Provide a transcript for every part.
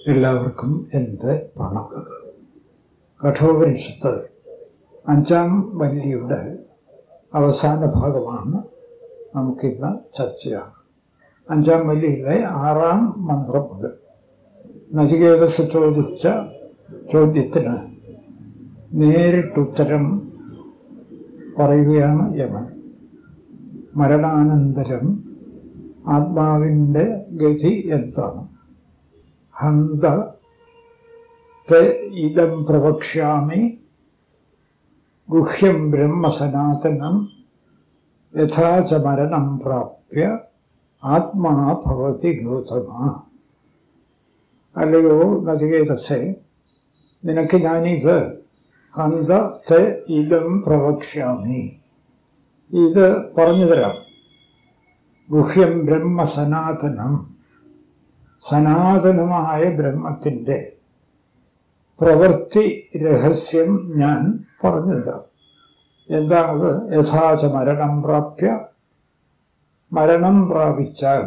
എല്ലാവർക്കും എൻ്റെ പ്രണവ് കഠോപനിഷത്ത് അഞ്ചാം വല്ലിയുടെ അവസാന ഭാഗമാണ് നമുക്കിന്ന് ചർച്ചയാണ് അഞ്ചാം വല്ലിയിലെ ആറാം മന്ത്രം മുതൽ നചികേതസ് ചോദിച്ച ചോദ്യത്തിന് നേരിട്ടുത്തരം പറയുകയാണ് യമൻ മരണാനന്തരം ആത്മാവിൻ്റെ ഗതി എന്താണ് ഹന്ത ത ഇതം പ്രവക്ഷ്യാമി ഗുഹ്യം ബ്രഹ്മസനാതനം യഥാ ച മരണം പ്രാപ്യ ആത്മാ ഭവതി ഗൗതമ അല്ലയോ നചികേതസെ നിനക്ക് ഞാനിത് ഹന്ത ത ഇതം പ്രവക്ഷ്യാമി ഇത് പറഞ്ഞു തരാം ഗുഹ്യം ബ്രഹ്മ സനാതനം സനാതനമായ ബ്രഹ്മത്തിൻ്റെ പ്രവൃത്തി രഹസ്യം ഞാൻ പറഞ്ഞു തരാം എന്താണത് യഥാച മരണം പ്രാപ്യ മരണം പ്രാപിച്ചാൽ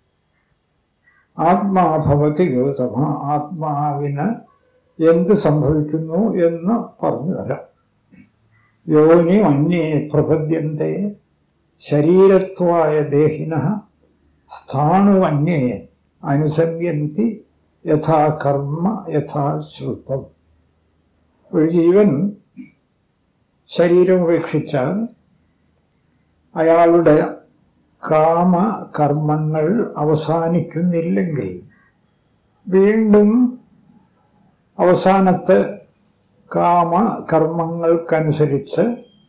ആത്മാഭവതി ഗൗതമ ആത്മാവിന് എന്ത് സംഭവിക്കുന്നു എന്ന് പറഞ്ഞു തരാം യോനി അന്യേ പ്രപദ്യന്തേ ശരീരത്വായ ദേഹിന സ്ഥാണുവന്യേ അനുസന്യന്തി യഥാ കർമ്മ യഥാ ശ്രുതം ഒരു ജീവൻ ശരീരം ഉപേക്ഷിച്ചാൽ അയാളുടെ കാമ കർമ്മങ്ങൾ അവസാനിക്കുന്നില്ലെങ്കിൽ വീണ്ടും അവസാനത്തെ കാമ കർമ്മങ്ങൾക്കനുസരിച്ച്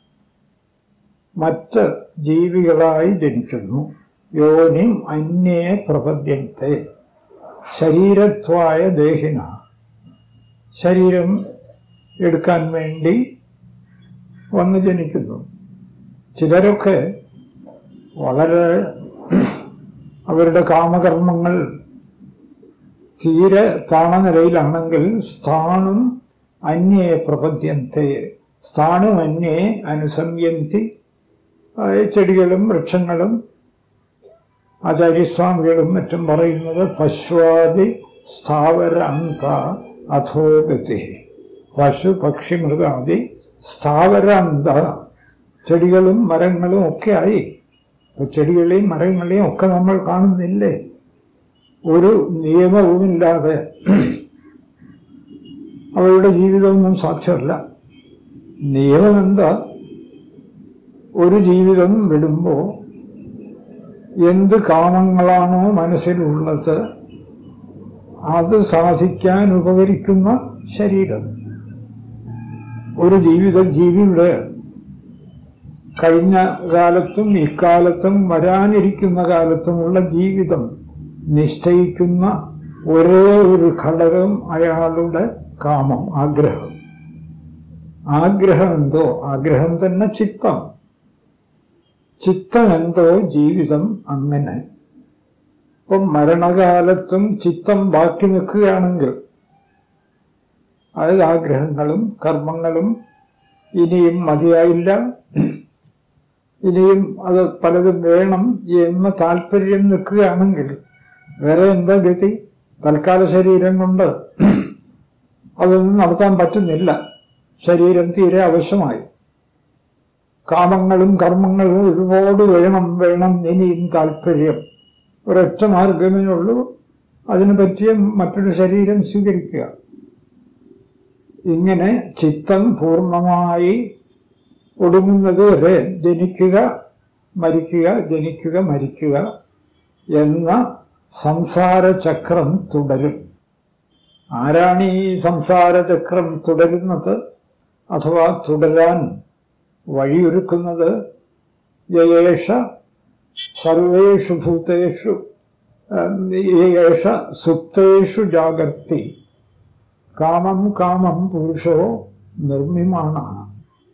മറ്റ് ജീവികളായി ജനിക്കുന്നു യോനി അന്യേ പ്രപദ്യത്തെ ശരീരത്വായ ദേഹിന ശരീരം എടുക്കാൻ വേണ്ടി വന്നു ജനിക്കുന്നു ചിലരൊക്കെ വളരെ അവരുടെ കാമകർമ്മങ്ങൾ തീരെ താണ നിലയിലാണെങ്കിൽ സ്ഥാണും അന്യേ പ്രപദ്യത്തെ സ്ഥാണും അന്യേ അനുസംയന്തി ചെടികളും വൃക്ഷങ്ങളും ആചാര്യസ്വാമികളും മറ്റും പറയുന്നത് പശുവാദി സ്ഥാവര അന്ത അധോഗതി പശു പക്ഷി മൃഗാദി സ്ഥാവര അന്ത ചെടികളും മരങ്ങളും ഒക്കെ ആയി ഇപ്പൊ ചെടികളെയും മരങ്ങളെയും ഒക്കെ നമ്മൾ കാണുന്നില്ലേ ഒരു നിയമവുമില്ലാതെ അവരുടെ ജീവിതമൊന്നും സാധ്യമല്ല നിയമം എന്താ ഒരു ജീവിതം വിടുമ്പോൾ എന്ത് കാമങ്ങളാണോ മനസ്സിലുള്ളത് അത് സാധിക്കാൻ ഉപകരിക്കുന്ന ശരീരം ഒരു ജീവിത ജീവിയുടെ കഴിഞ്ഞ കാലത്തും ഇക്കാലത്തും വരാനിരിക്കുന്ന കാലത്തുമുള്ള ജീവിതം നിശ്ചയിക്കുന്ന ഒരേ ഒരു ഘടകം അയാളുടെ കാമം ആഗ്രഹം ആഗ്രഹം എന്തോ ആഗ്രഹം തന്നെ ചിത്തം ചിത്തം എന്തോ ജീവിതം അങ്ങനെ ഇപ്പം മരണകാലത്തും ചിത്തം ബാക്കി നിൽക്കുകയാണെങ്കിൽ അത് ആഗ്രഹങ്ങളും കർമ്മങ്ങളും ഇനിയും മതിയായില്ല ഇനിയും അത് പലതും വേണം എന്ന താല്പര്യം നിൽക്കുകയാണെങ്കിൽ വേറെ എന്താ ഗതി തൽക്കാല ശരീരം കൊണ്ട് അതൊന്നും നടത്താൻ പറ്റുന്നില്ല ശരീരം തീരെ ആവശ്യമായി കാമങ്ങളും കർമ്മങ്ങളും ഒരുപാട് വേണം വേണം ഇനിയും താല്പര്യം ഒരൊറ്റ മാർഗമേ ഉള്ളൂ അതിനു പറ്റിയ മറ്റൊരു ശരീരം സ്വീകരിക്കുക ഇങ്ങനെ ചിത്തം പൂർണ്ണമായി ഒടുങ്ങുന്നത് വരെ ജനിക്കുക മരിക്കുക ജനിക്കുക മരിക്കുക എന്ന സംസാര ചക്രം തുടരും ആരാണ് ഈ സംസാര ചക്രം തുടരുന്നത് അഥവാ തുടരാൻ വഴിയൊരുക്കുന്നത് യേഷ സർവേഷു ഭൂതേഷു യേഷ സുപ്തേഷു ജാഗർത്തി കാമം കാമം പുരുഷോ നിർമ്മിമാണാണ്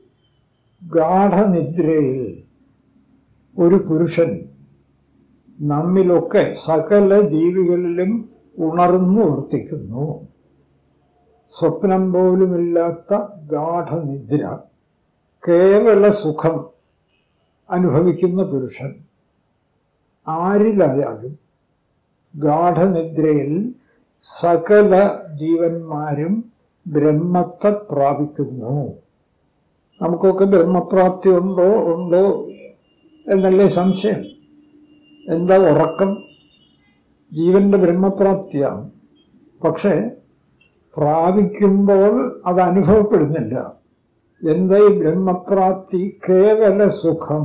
ഗാഠനിദ്രയിൽ ഒരു പുരുഷൻ നമ്മിലൊക്കെ സകല ജീവികളിലും ഉണർന്നു വർത്തിക്കുന്നു സ്വപ്നം പോലുമില്ലാത്ത ഗാഠനിദ്ര കേവല സുഖം അനുഭവിക്കുന്ന പുരുഷൻ ആരിലായാലും ഗാഠനിദ്രയിൽ സകല ജീവന്മാരും ബ്രഹ്മത്തെ പ്രാപിക്കുന്നു നമുക്കൊക്കെ ബ്രഹ്മപ്രാപ്തി ഉണ്ടോ ഉണ്ടോ എന്നല്ലേ സംശയം എന്താ ഉറക്കം ജീവന്റെ ബ്രഹ്മപ്രാപ്തിയാണ് പക്ഷേ പ്രാപിക്കുമ്പോൾ അത് അനുഭവപ്പെടുന്നില്ല എന്താ ഈ ബ്രഹ്മപ്രാപ്തി കേവല സുഖം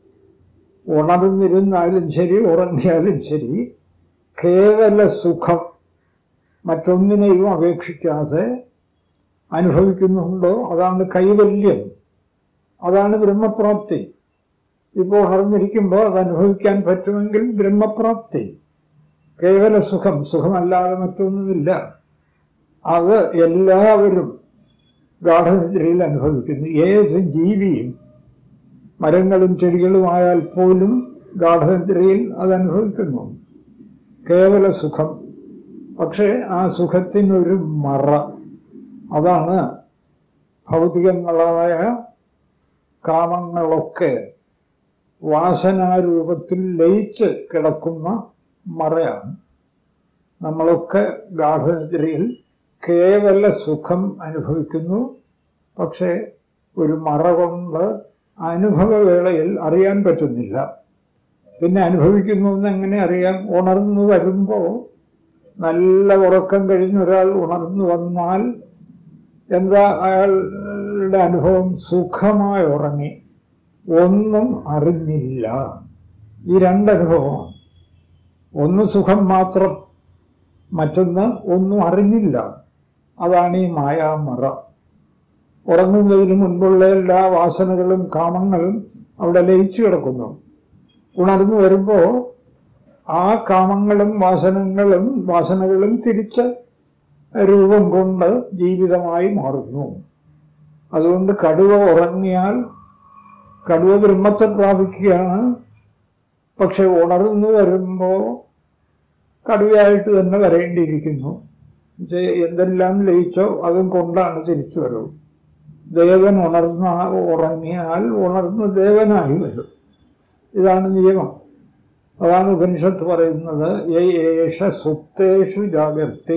ഉണർന്നിരുന്നാലും ശരി ഉറങ്ങിയാലും ശരി കേവല സുഖം മറ്റൊന്നിനെയും അപേക്ഷിക്കാതെ അനുഭവിക്കുന്നുണ്ടോ അതാണ് കൈവല്യം അതാണ് ബ്രഹ്മപ്രാപ്തി ഇപ്പോൾ ഉണർന്നിരിക്കുമ്പോൾ അത് അനുഭവിക്കാൻ പറ്റുമെങ്കിൽ ബ്രഹ്മപ്രാപ്തി കേവല സുഖം സുഖമല്ലാതെ മറ്റൊന്നുമില്ല അത് എല്ലാവരും ഗാഠനിദ്രയിൽ അനുഭവിക്കുന്നു ഏത് ജീവിയും മരങ്ങളും ചെടികളുമായാൽ പോലും ഗാഠനിദ്രയിൽ അത് അനുഭവിക്കുന്നു കേവല സുഖം പക്ഷേ ആ സുഖത്തിനൊരു മറ അതാണ് ഭൗതികങ്ങളായ കാമങ്ങളൊക്കെ വാസനാരൂപത്തിൽ ലയിച്ച് കിടക്കുന്ന മറയാണ് നമ്മളൊക്കെ ഗാഠനിദ്രയിൽ കേവല സുഖം അനുഭവിക്കുന്നു പക്ഷേ ഒരു മറ കൊണ്ട് അനുഭവവേളയിൽ അറിയാൻ പറ്റുന്നില്ല പിന്നെ അനുഭവിക്കുന്നു എന്ന് എങ്ങനെ അറിയാം ഉണർന്നു വരുമ്പോൾ നല്ല ഉറക്കം കഴിഞ്ഞ ഒരാൾ ഉണർന്നു വന്നാൽ എന്താ അയാളുടെ അനുഭവം സുഖമായി ഉറങ്ങി ഒന്നും അറിഞ്ഞില്ല ഈ രണ്ടനുഭവം ഒന്ന് സുഖം മാത്രം മറ്റൊന്ന് ഒന്നും അറിഞ്ഞില്ല അതാണ് ഈ മായാമറ ഉറങ്ങുന്നതിന് മുൻപുള്ള എല്ലാ വാസനകളും കാമങ്ങളും അവിടെ ലയിച്ചു കിടക്കുന്നു ഉണർന്നു വരുമ്പോൾ ആ കാമങ്ങളും വാസനങ്ങളും വാസനകളും തിരിച്ച് രൂപം കൊണ്ട് ജീവിതമായി മാറുന്നു അതുകൊണ്ട് കടുവ ഉറങ്ങിയാൽ കടുവ ബ്രഹ്മത്തെ പ്രാപിക്കുകയാണ് പക്ഷെ ഉണർന്നു വരുമ്പോൾ കടുവയായിട്ട് തന്നെ വരേണ്ടിയിരിക്കുന്നു എന്തെല്ലാം ലയിച്ചോ അതും കൊണ്ടാണ് തിരിച്ചു വരവ് ദേവൻ ഉണർന്ന ഉറങ്ങിയാൽ ഉണർന്ന് ദേവനായി വരും ഇതാണ് നിയമം അതാണ് ഉപനിഷത്ത് പറയുന്നത് ഏഷ സുപ്തേഷു ജാഗ്രതി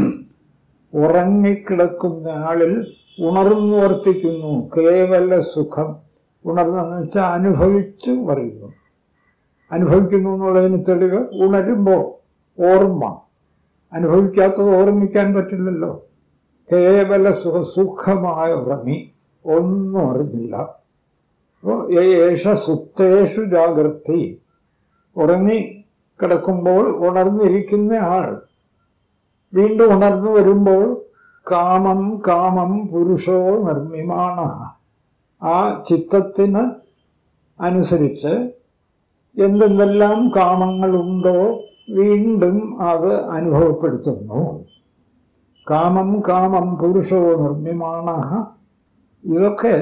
ഉറങ്ങിക്കിടക്കുന്ന ആളിൽ ഉണർന്നു വർത്തിക്കുന്നു കേവല സുഖം ഉണർന്നെന്ന് വെച്ചാൽ അനുഭവിച്ചു പറയുന്നു അനുഭവിക്കുന്നു എന്നുള്ളതിന് തെളിവ് ഉണരുമ്പോൾ ഓർമ്മ അനുഭവിക്കാത്തത് ഓർമ്മിക്കാൻ പറ്റില്ലല്ലോ കേവല സുഖ സുഖമായ ഉറങ്ങി ഒന്നും അറിഞ്ഞില്ല അപ്പോൾ ഏഷ സുപ്തേഷു ജാഗ്രതി ഉറങ്ങി കിടക്കുമ്പോൾ ഉണർന്നിരിക്കുന്ന ആൾ വീണ്ടും ഉണർന്നു വരുമ്പോൾ കാമം കാമം പുരുഷോ നിർമ്മിമാണ് ആ ചിത്തത്തിന് അനുസരിച്ച് എന്തെന്തെല്ലാം കാമങ്ങളുണ്ടോ വീണ്ടും അത് അനുഭവപ്പെടുത്തുന്നു കാമം കാമം പുരുഷോ നിർമ്മിമാണ് ഇതൊക്കെ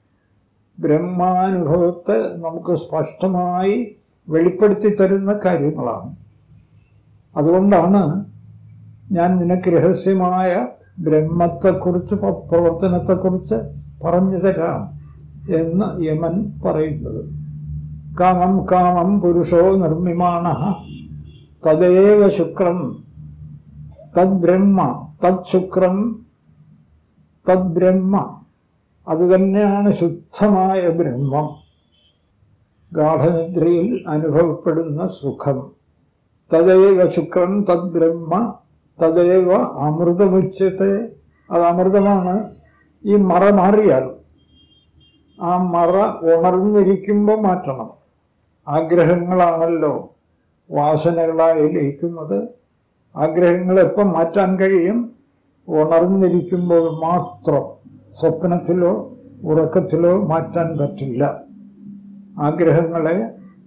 ബ്രഹ്മാനുഭവത്തെ നമുക്ക് സ്പഷ്ടമായി വെളിപ്പെടുത്തി തരുന്ന കാര്യങ്ങളാണ് അതുകൊണ്ടാണ് ഞാൻ നിനക്ക് രഹസ്യമായ ബ്രഹ്മത്തെക്കുറിച്ച് പ്രവർത്തനത്തെക്കുറിച്ച് പറഞ്ഞു തരാം എന്ന് യമൻ പറയുന്നത് കാമം കാമം പുരുഷോ നിർമ്മിമാണ തദേവ ശുക്രം തദ്ബ്രഹ്മ തത്ശുക്രം തദ്ബ്രഹ്മ അത് തന്നെയാണ് ശുദ്ധമായ ബ്രഹ്മം ഗാഠനിദ്രയിൽ അനുഭവപ്പെടുന്ന സുഖം തദൈവ ശുക്രം തദ്ബ്രഹ്മ തദൈവ അമൃതമുച്ചത്തെ അത് അമൃതമാണ് ഈ മറ മാറിയാൽ ആ മറ ഉണർന്നിരിക്കുമ്പോൾ മാറ്റണം ആഗ്രഹങ്ങളാണല്ലോ വാസനകളായി ലയിക്കുന്നത് ആഗ്രഹങ്ങൾ എപ്പം മാറ്റാൻ കഴിയും ഉണർന്നിരിക്കുമ്പോൾ മാത്രം സ്വപ്നത്തിലോ ഉറക്കത്തിലോ മാറ്റാൻ പറ്റില്ല ആഗ്രഹങ്ങളെ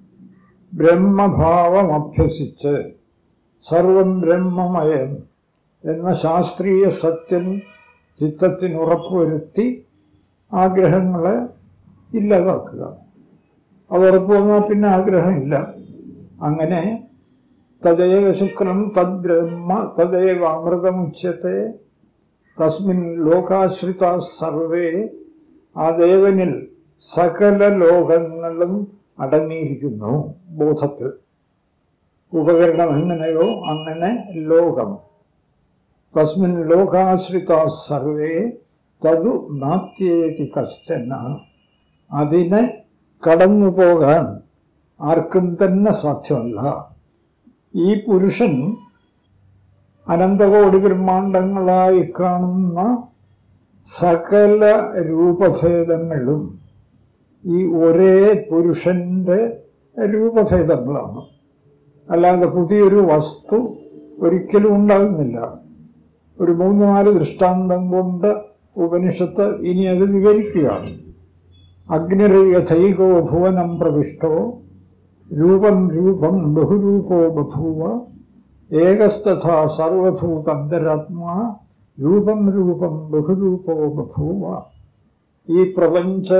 ബ്രഹ്മഭാവം അഭ്യസിച്ച് സർവം ബ്രഹ്മമയം എന്ന ശാസ്ത്രീയ സത്യം ചിത്തത്തിന് ഉറപ്പുവരുത്തി ആഗ്രഹങ്ങളെ ഇല്ലാതാക്കുക അത് ഉറപ്പ് വന്നാൽ പിന്നെ ആഗ്രഹമില്ല അങ്ങനെ തദൈവ ശുക്രം തദ്ബ്രഹ്മ തദൈവ അമൃതമുച്യത്തെ തസ്മിൻ ലോകാശ്രിത സർവേ ആ ദേവനിൽ സകല ലോകങ്ങളും അടങ്ങിയിരിക്കുന്നു ബോധത്തിൽ ഉപകരണം എങ്ങനെയോ അങ്ങനെ ലോകം തസ്മിൻ ലോകാശ്രിത സർവേ തതു നാത്യേതി കശ്ചന അതിനെ കടന്നു പോകാൻ ആർക്കും തന്നെ സാധ്യമല്ല ഈ പുരുഷൻ അനന്തകോടി ബ്രഹ്മാണ്ടങ്ങളായി കാണുന്ന സകല രൂപഭേദങ്ങളും ഈ ഒരേ പുരുഷന്റെ രൂപഭേദങ്ങളാണ് അല്ലാതെ പുതിയൊരു വസ്തു ഒരിക്കലും ഉണ്ടാകുന്നില്ല ഒരു മൂന്ന് നാല് ദൃഷ്ടാന്തം കൊണ്ട് ഉപനിഷത്ത് ഇനി അത് വിവരിക്കുകയാണ് അഗ്നിരഥൈകോ ഭുവനം പ്രവിഷ്ടോ രൂപം രൂപം ബഹുരൂപോ ബഭൂവ ഏകസ്തഥാ സർവഭൂതന്തരാത്മാ രൂപം രൂപം ബഹുരൂപോ ബഭൂവ ഈ പ്രപഞ്ച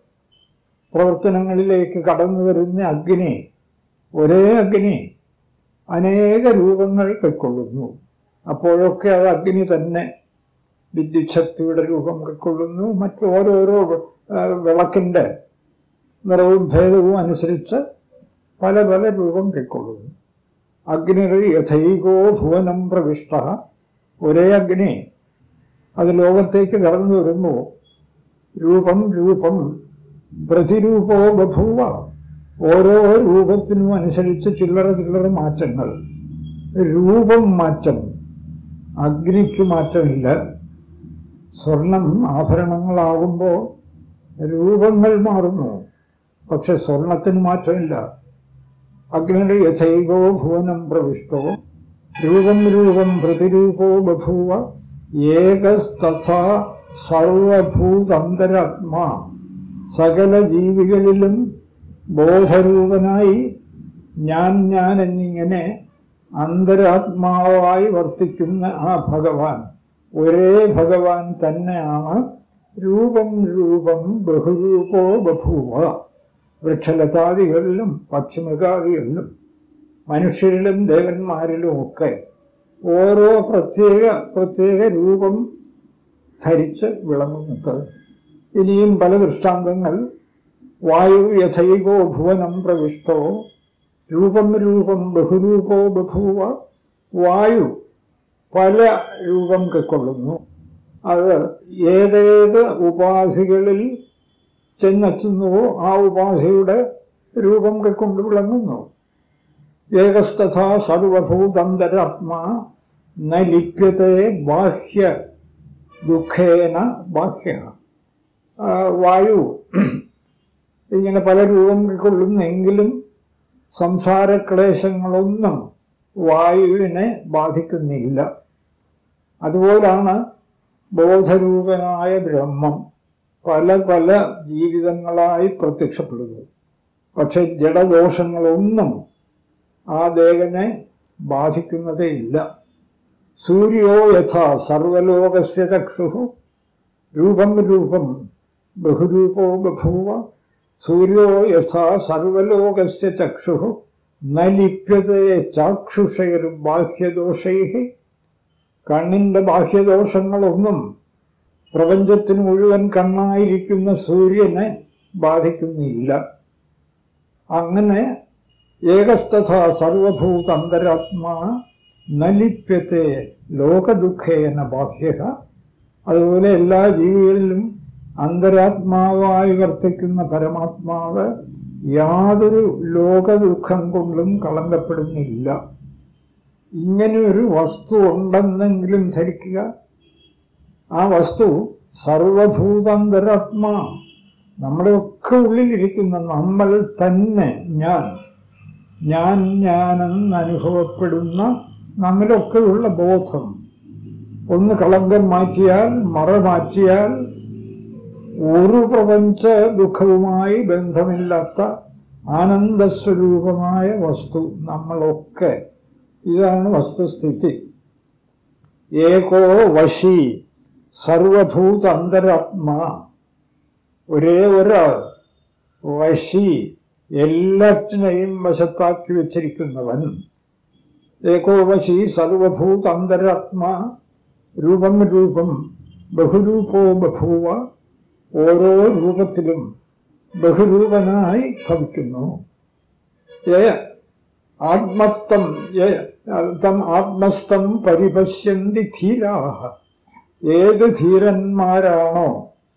പ്രവർത്തനങ്ങളിലേക്ക് കടന്നു വരുന്ന അഗ്നി ഒരേ അഗ്നി അനേക രൂപങ്ങൾ കൈക്കൊള്ളുന്നു അപ്പോഴൊക്കെ അത് അഗ്നി തന്നെ വിദ്യുച്ഛക്തിയുടെ രൂപം കൈക്കൊള്ളുന്നു മറ്റു ഓരോരോ ആ, വിളക്കിന്റെ നിറവും ഭേദവും അനുസരിച്ച് പല പല രൂപം കൈക്കൊള്ളുന്നു അഗ്നി യഥൈകോ ഭുവനം പ്രവിഷ്ട ഒരേ അഗ്നി അത് ലോകത്തേക്ക് കടന്നു വരുന്നു രൂപം രൂപം പ്രതിരൂപോ ബഭൂവ ഓരോ രൂപത്തിനും അനുസരിച്ച് ചില്ലറ ചില്ലറ മാറ്റങ്ങൾ രൂപം മാറ്റം അഗ്നിക്ക് മാറ്റമില്ല സ്വർണം ആഭരണങ്ങളാകുമ്പോൾ രൂപങ്ങൾ മാറുന്നു പക്ഷെ സ്വർണത്തിന് മാറ്റമില്ല അഗ്നിയുടെ യഥൈകോ ഭുവനം പ്രവിഷ്ടോ രൂപം രൂപം പ്രതിരൂപോ ബഭൂവ ഏകസ്തഥാ സർവഭൂതന്തരാത്മാ സകല ജീവികളിലും ബോധരൂപനായി ഞാൻ ഞാൻ എന്നിങ്ങനെ അന്തരാത്മാവായി വർത്തിക്കുന്ന ആ ഭഗവാൻ ഒരേ ഭഗവാൻ തന്നെയാണ് രൂപം രൂപം ബഹുരൂപോ ബഭൂവ വൃക്ഷലതാദികളിലും പക്ഷിമൃഗാദികളിലും മനുഷ്യരിലും ദേവന്മാരിലും ഒക്കെ ഓരോ പ്രത്യേക പ്രത്യേക രൂപം ധരിച്ച് വിളങ്ങുന്നത് ഇനിയും പല ദൃഷ്ടാന്തങ്ങൾ വായു യഥൈകോ ഭുവനം പ്രവിഷ്ടോ രൂപം രൂപം ബഹുരൂപോ ബഭൂവ വായു പല രൂപം കൈക്കൊള്ളുന്നു അത് ഏതേത് ഉപാധികളിൽ ചെന്നെത്തുന്നുവോ ആ ഉപാധിയുടെ രൂപം കൈക്കൊണ്ട് വിളങ്ങുന്നു ഏകസ്തഥാ സർവഭൂതന്തരാത്മാ ന ലിപ്യത്തെ ബാഹ്യ ദുഃഖേന ബാഹ്യ ആ, വായു ഇങ്ങനെ പല രൂപം കൊള്ളുന്നെങ്കിലും സംസാരക്ലേശങ്ങളൊന്നും വായുവിനെ ബാധിക്കുന്നില്ല അതുപോലാണ് ബോധരൂപനായ ബ്രഹ്മം പല പല ജീവിതങ്ങളായി പ്രത്യക്ഷപ്പെടുന്നത് പക്ഷെ ജഡദോഷങ്ങളൊന്നും ആ ദേവനെ ബാധിക്കുന്നതേ ഇല്ല സൂര്യോ യഥാ സർവലോകസ്യ ചക്ഷു രൂപം രൂപം ബഹുരൂപോ ബഭൂവ സൂര്യോ യഥാ സർവലോകസ്യ ചക്ഷു ന ലിപ്യത്തെ ചാക്ഷുഷൈർ ബാഹ്യദോഷൈ കണ്ണിന്റെ ബാഹ്യദോഷങ്ങളൊന്നും പ്രപഞ്ചത്തിന് മുഴുവൻ കണ്ണായിരിക്കുന്ന സൂര്യനെ ബാധിക്കുന്നില്ല അങ്ങനെ ഏകസ്തഥാ സർവഭൂതന്തരാത്മാ നലിപ്യത്തെ ലോകദുഃഖേന ബാഹ്യ അതുപോലെ എല്ലാ ജീവികളിലും അന്തരാത്മാവായി വർത്തിക്കുന്ന പരമാത്മാവ് യാതൊരു ലോകദുഃഖം കൊണ്ടും കളങ്കപ്പെടുന്നില്ല ഇങ്ങനെ ഒരു വസ്തു ഉണ്ടെന്നെങ്കിലും ധരിക്കുക ആ വസ്തു സർവഭൂതാന്തരാത്മാ നമ്മുടെ ഒക്കെ ഉള്ളിലിരിക്കുന്ന നമ്മൾ തന്നെ ഞാൻ ഞാൻ ഞാനെന്ന് അനുഭവപ്പെടുന്ന നമ്മിലൊക്കെയുള്ള ബോധം ഒന്ന് കളങ്കം മാറ്റിയാൽ മറ മാറ്റിയാൽ ഒരു പ്രപഞ്ച ദുഃഖവുമായി ബന്ധമില്ലാത്ത ആനന്ദസ്വരൂപമായ വസ്തു നമ്മളൊക്കെ ഇതാണ് വസ്തുസ്ഥിതി ഏകോ വശി സർവഭൂത അന്തരാത്മാ ഒരേ ഒരാൾ വശി എല്ലാറ്റിനെയും വശത്താക്കി വെച്ചിരിക്കുന്നവൻ ഏകോ വശി സർവഭൂത അന്തരാത്മാ രൂപം രൂപം ബഹുരൂപോ ബഭൂവ ഓരോ രൂപത്തിലും ബഹുരൂപനായി ഭവിക്കുന്നു ഏ ആത്മത്വം ഏ തം ആത്മസ്ഥം പരിപശ്യന്തി ധീരാഹ ഏത് ധീരന്മാരാണോ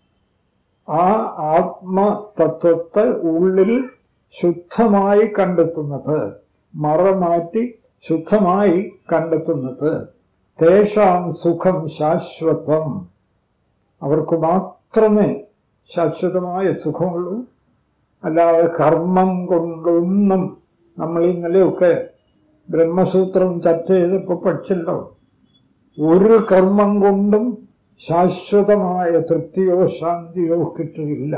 ആ ആത്മതത്വത്തെ ഉള്ളിൽ ശുദ്ധമായി കണ്ടെത്തുന്നത് മറമാറ്റി ശുദ്ധമായി കണ്ടെത്തുന്നത് തേഷാം സുഖം ശാശ്വതം അവർക്ക് മാത്രമേ ശാശ്വതമായ സുഖമുള്ളൂ അല്ലാതെ കർമ്മം കൊണ്ടൊന്നും നമ്മൾ ഇന്നലെയൊക്കെ ബ്രഹ്മസൂത്രം ചർച്ച ചെയ്തപ്പോൾ പഠിച്ചല്ലോ ഒരു കർമ്മം കൊണ്ടും ശാശ്വതമായ തൃപ്തിയോ ശാന്തിയോ കിട്ടുകയില്ല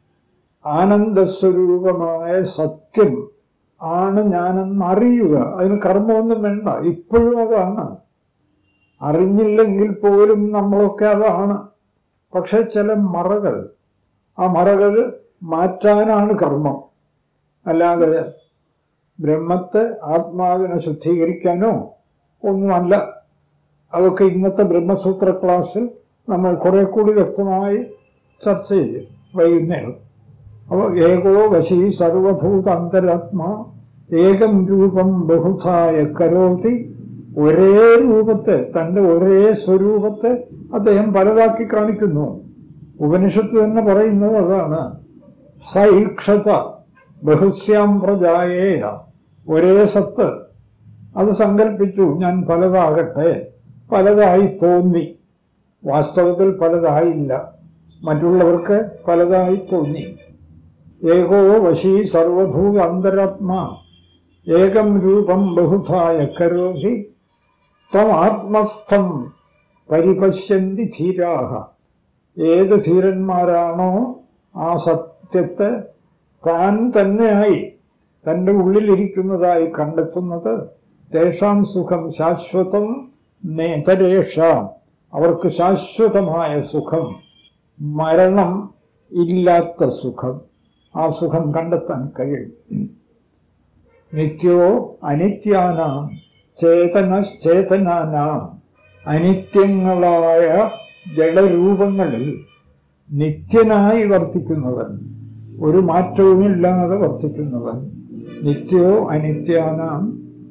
ആനന്ദസ്വരൂപമായ സത്യം ആണ് ഞാനെന്ന് അറിയുക അതിന് കർമ്മമൊന്നും വേണ്ട ഇപ്പോഴും അതാണ് അറിഞ്ഞില്ലെങ്കിൽ പോലും നമ്മളൊക്കെ അതാണ് പക്ഷെ ചില മറകൾ ആ മറകൾ മാറ്റാനാണ് കർമ്മം അല്ലാതെ ബ്രഹ്മത്തെ ആത്മാവിനെ ശുദ്ധീകരിക്കാനോ ഒന്നുമല്ല അതൊക്കെ ഇന്നത്തെ ബ്രഹ്മസൂത്ര ക്ലാസ്സിൽ നമ്മൾ കുറെ കൂടി വ്യക്തമായി ചർച്ച ചെയ്യും വൈകുന്നേരം അപ്പോൾ ഏകോ വശി സർവഭൂത അന്തരാത്മാ ഏകം രൂപം ബഹുധായ കരോതി ഒരേ രൂപത്തെ തന്റെ ഒരേ സ്വരൂപത്തെ അദ്ദേഹം പലതാക്കി കാണിക്കുന്നു ഉപനിഷത്ത് തന്നെ പറയുന്നത് അതാണ് സൈക്ഷത ബഹുസ്യാം പ്രജായേയ ഒരേ സത്ത് അത് സങ്കല്പിച്ചു ഞാൻ പലതാകട്ടെ പലതായി തോന്നി വാസ്തവത്തിൽ പലതായില്ല മറ്റുള്ളവർക്ക് പലതായി തോന്നി ഏകോ വശീ സർവഭൂത അന്തരാത്മാ ഏകം രൂപം ബഹുധായ കരോസി തം ആത്മസ്ഥം പരിപശ്യന്തി ധീരാഹ ഏത് ധീരന്മാരാണോ ആ സത്യത്തെ താൻ തന്നെയായി തൻ്റെ ഉള്ളിലിരിക്കുന്നതായി കണ്ടെത്തുന്നത് തേഷാം സുഖം ശാശ്വതം നേതരേഷാം അവർക്ക് ശാശ്വതമായ സുഖം മരണം ഇല്ലാത്ത സുഖം ആ സുഖം കണ്ടെത്താൻ കഴിയും നിത്യോ അനിത്യാനാം ചേതനശ്ചേതനാനാം അനിത്യങ്ങളായ ജഡരൂപങ്ങളിൽ നിത്യനായി വർത്തിക്കുന്നവൻ ഒരു മാറ്റവുമില്ലാതെ വർത്തിക്കുന്നവൻ നിത്യോ അനിത്യാനാം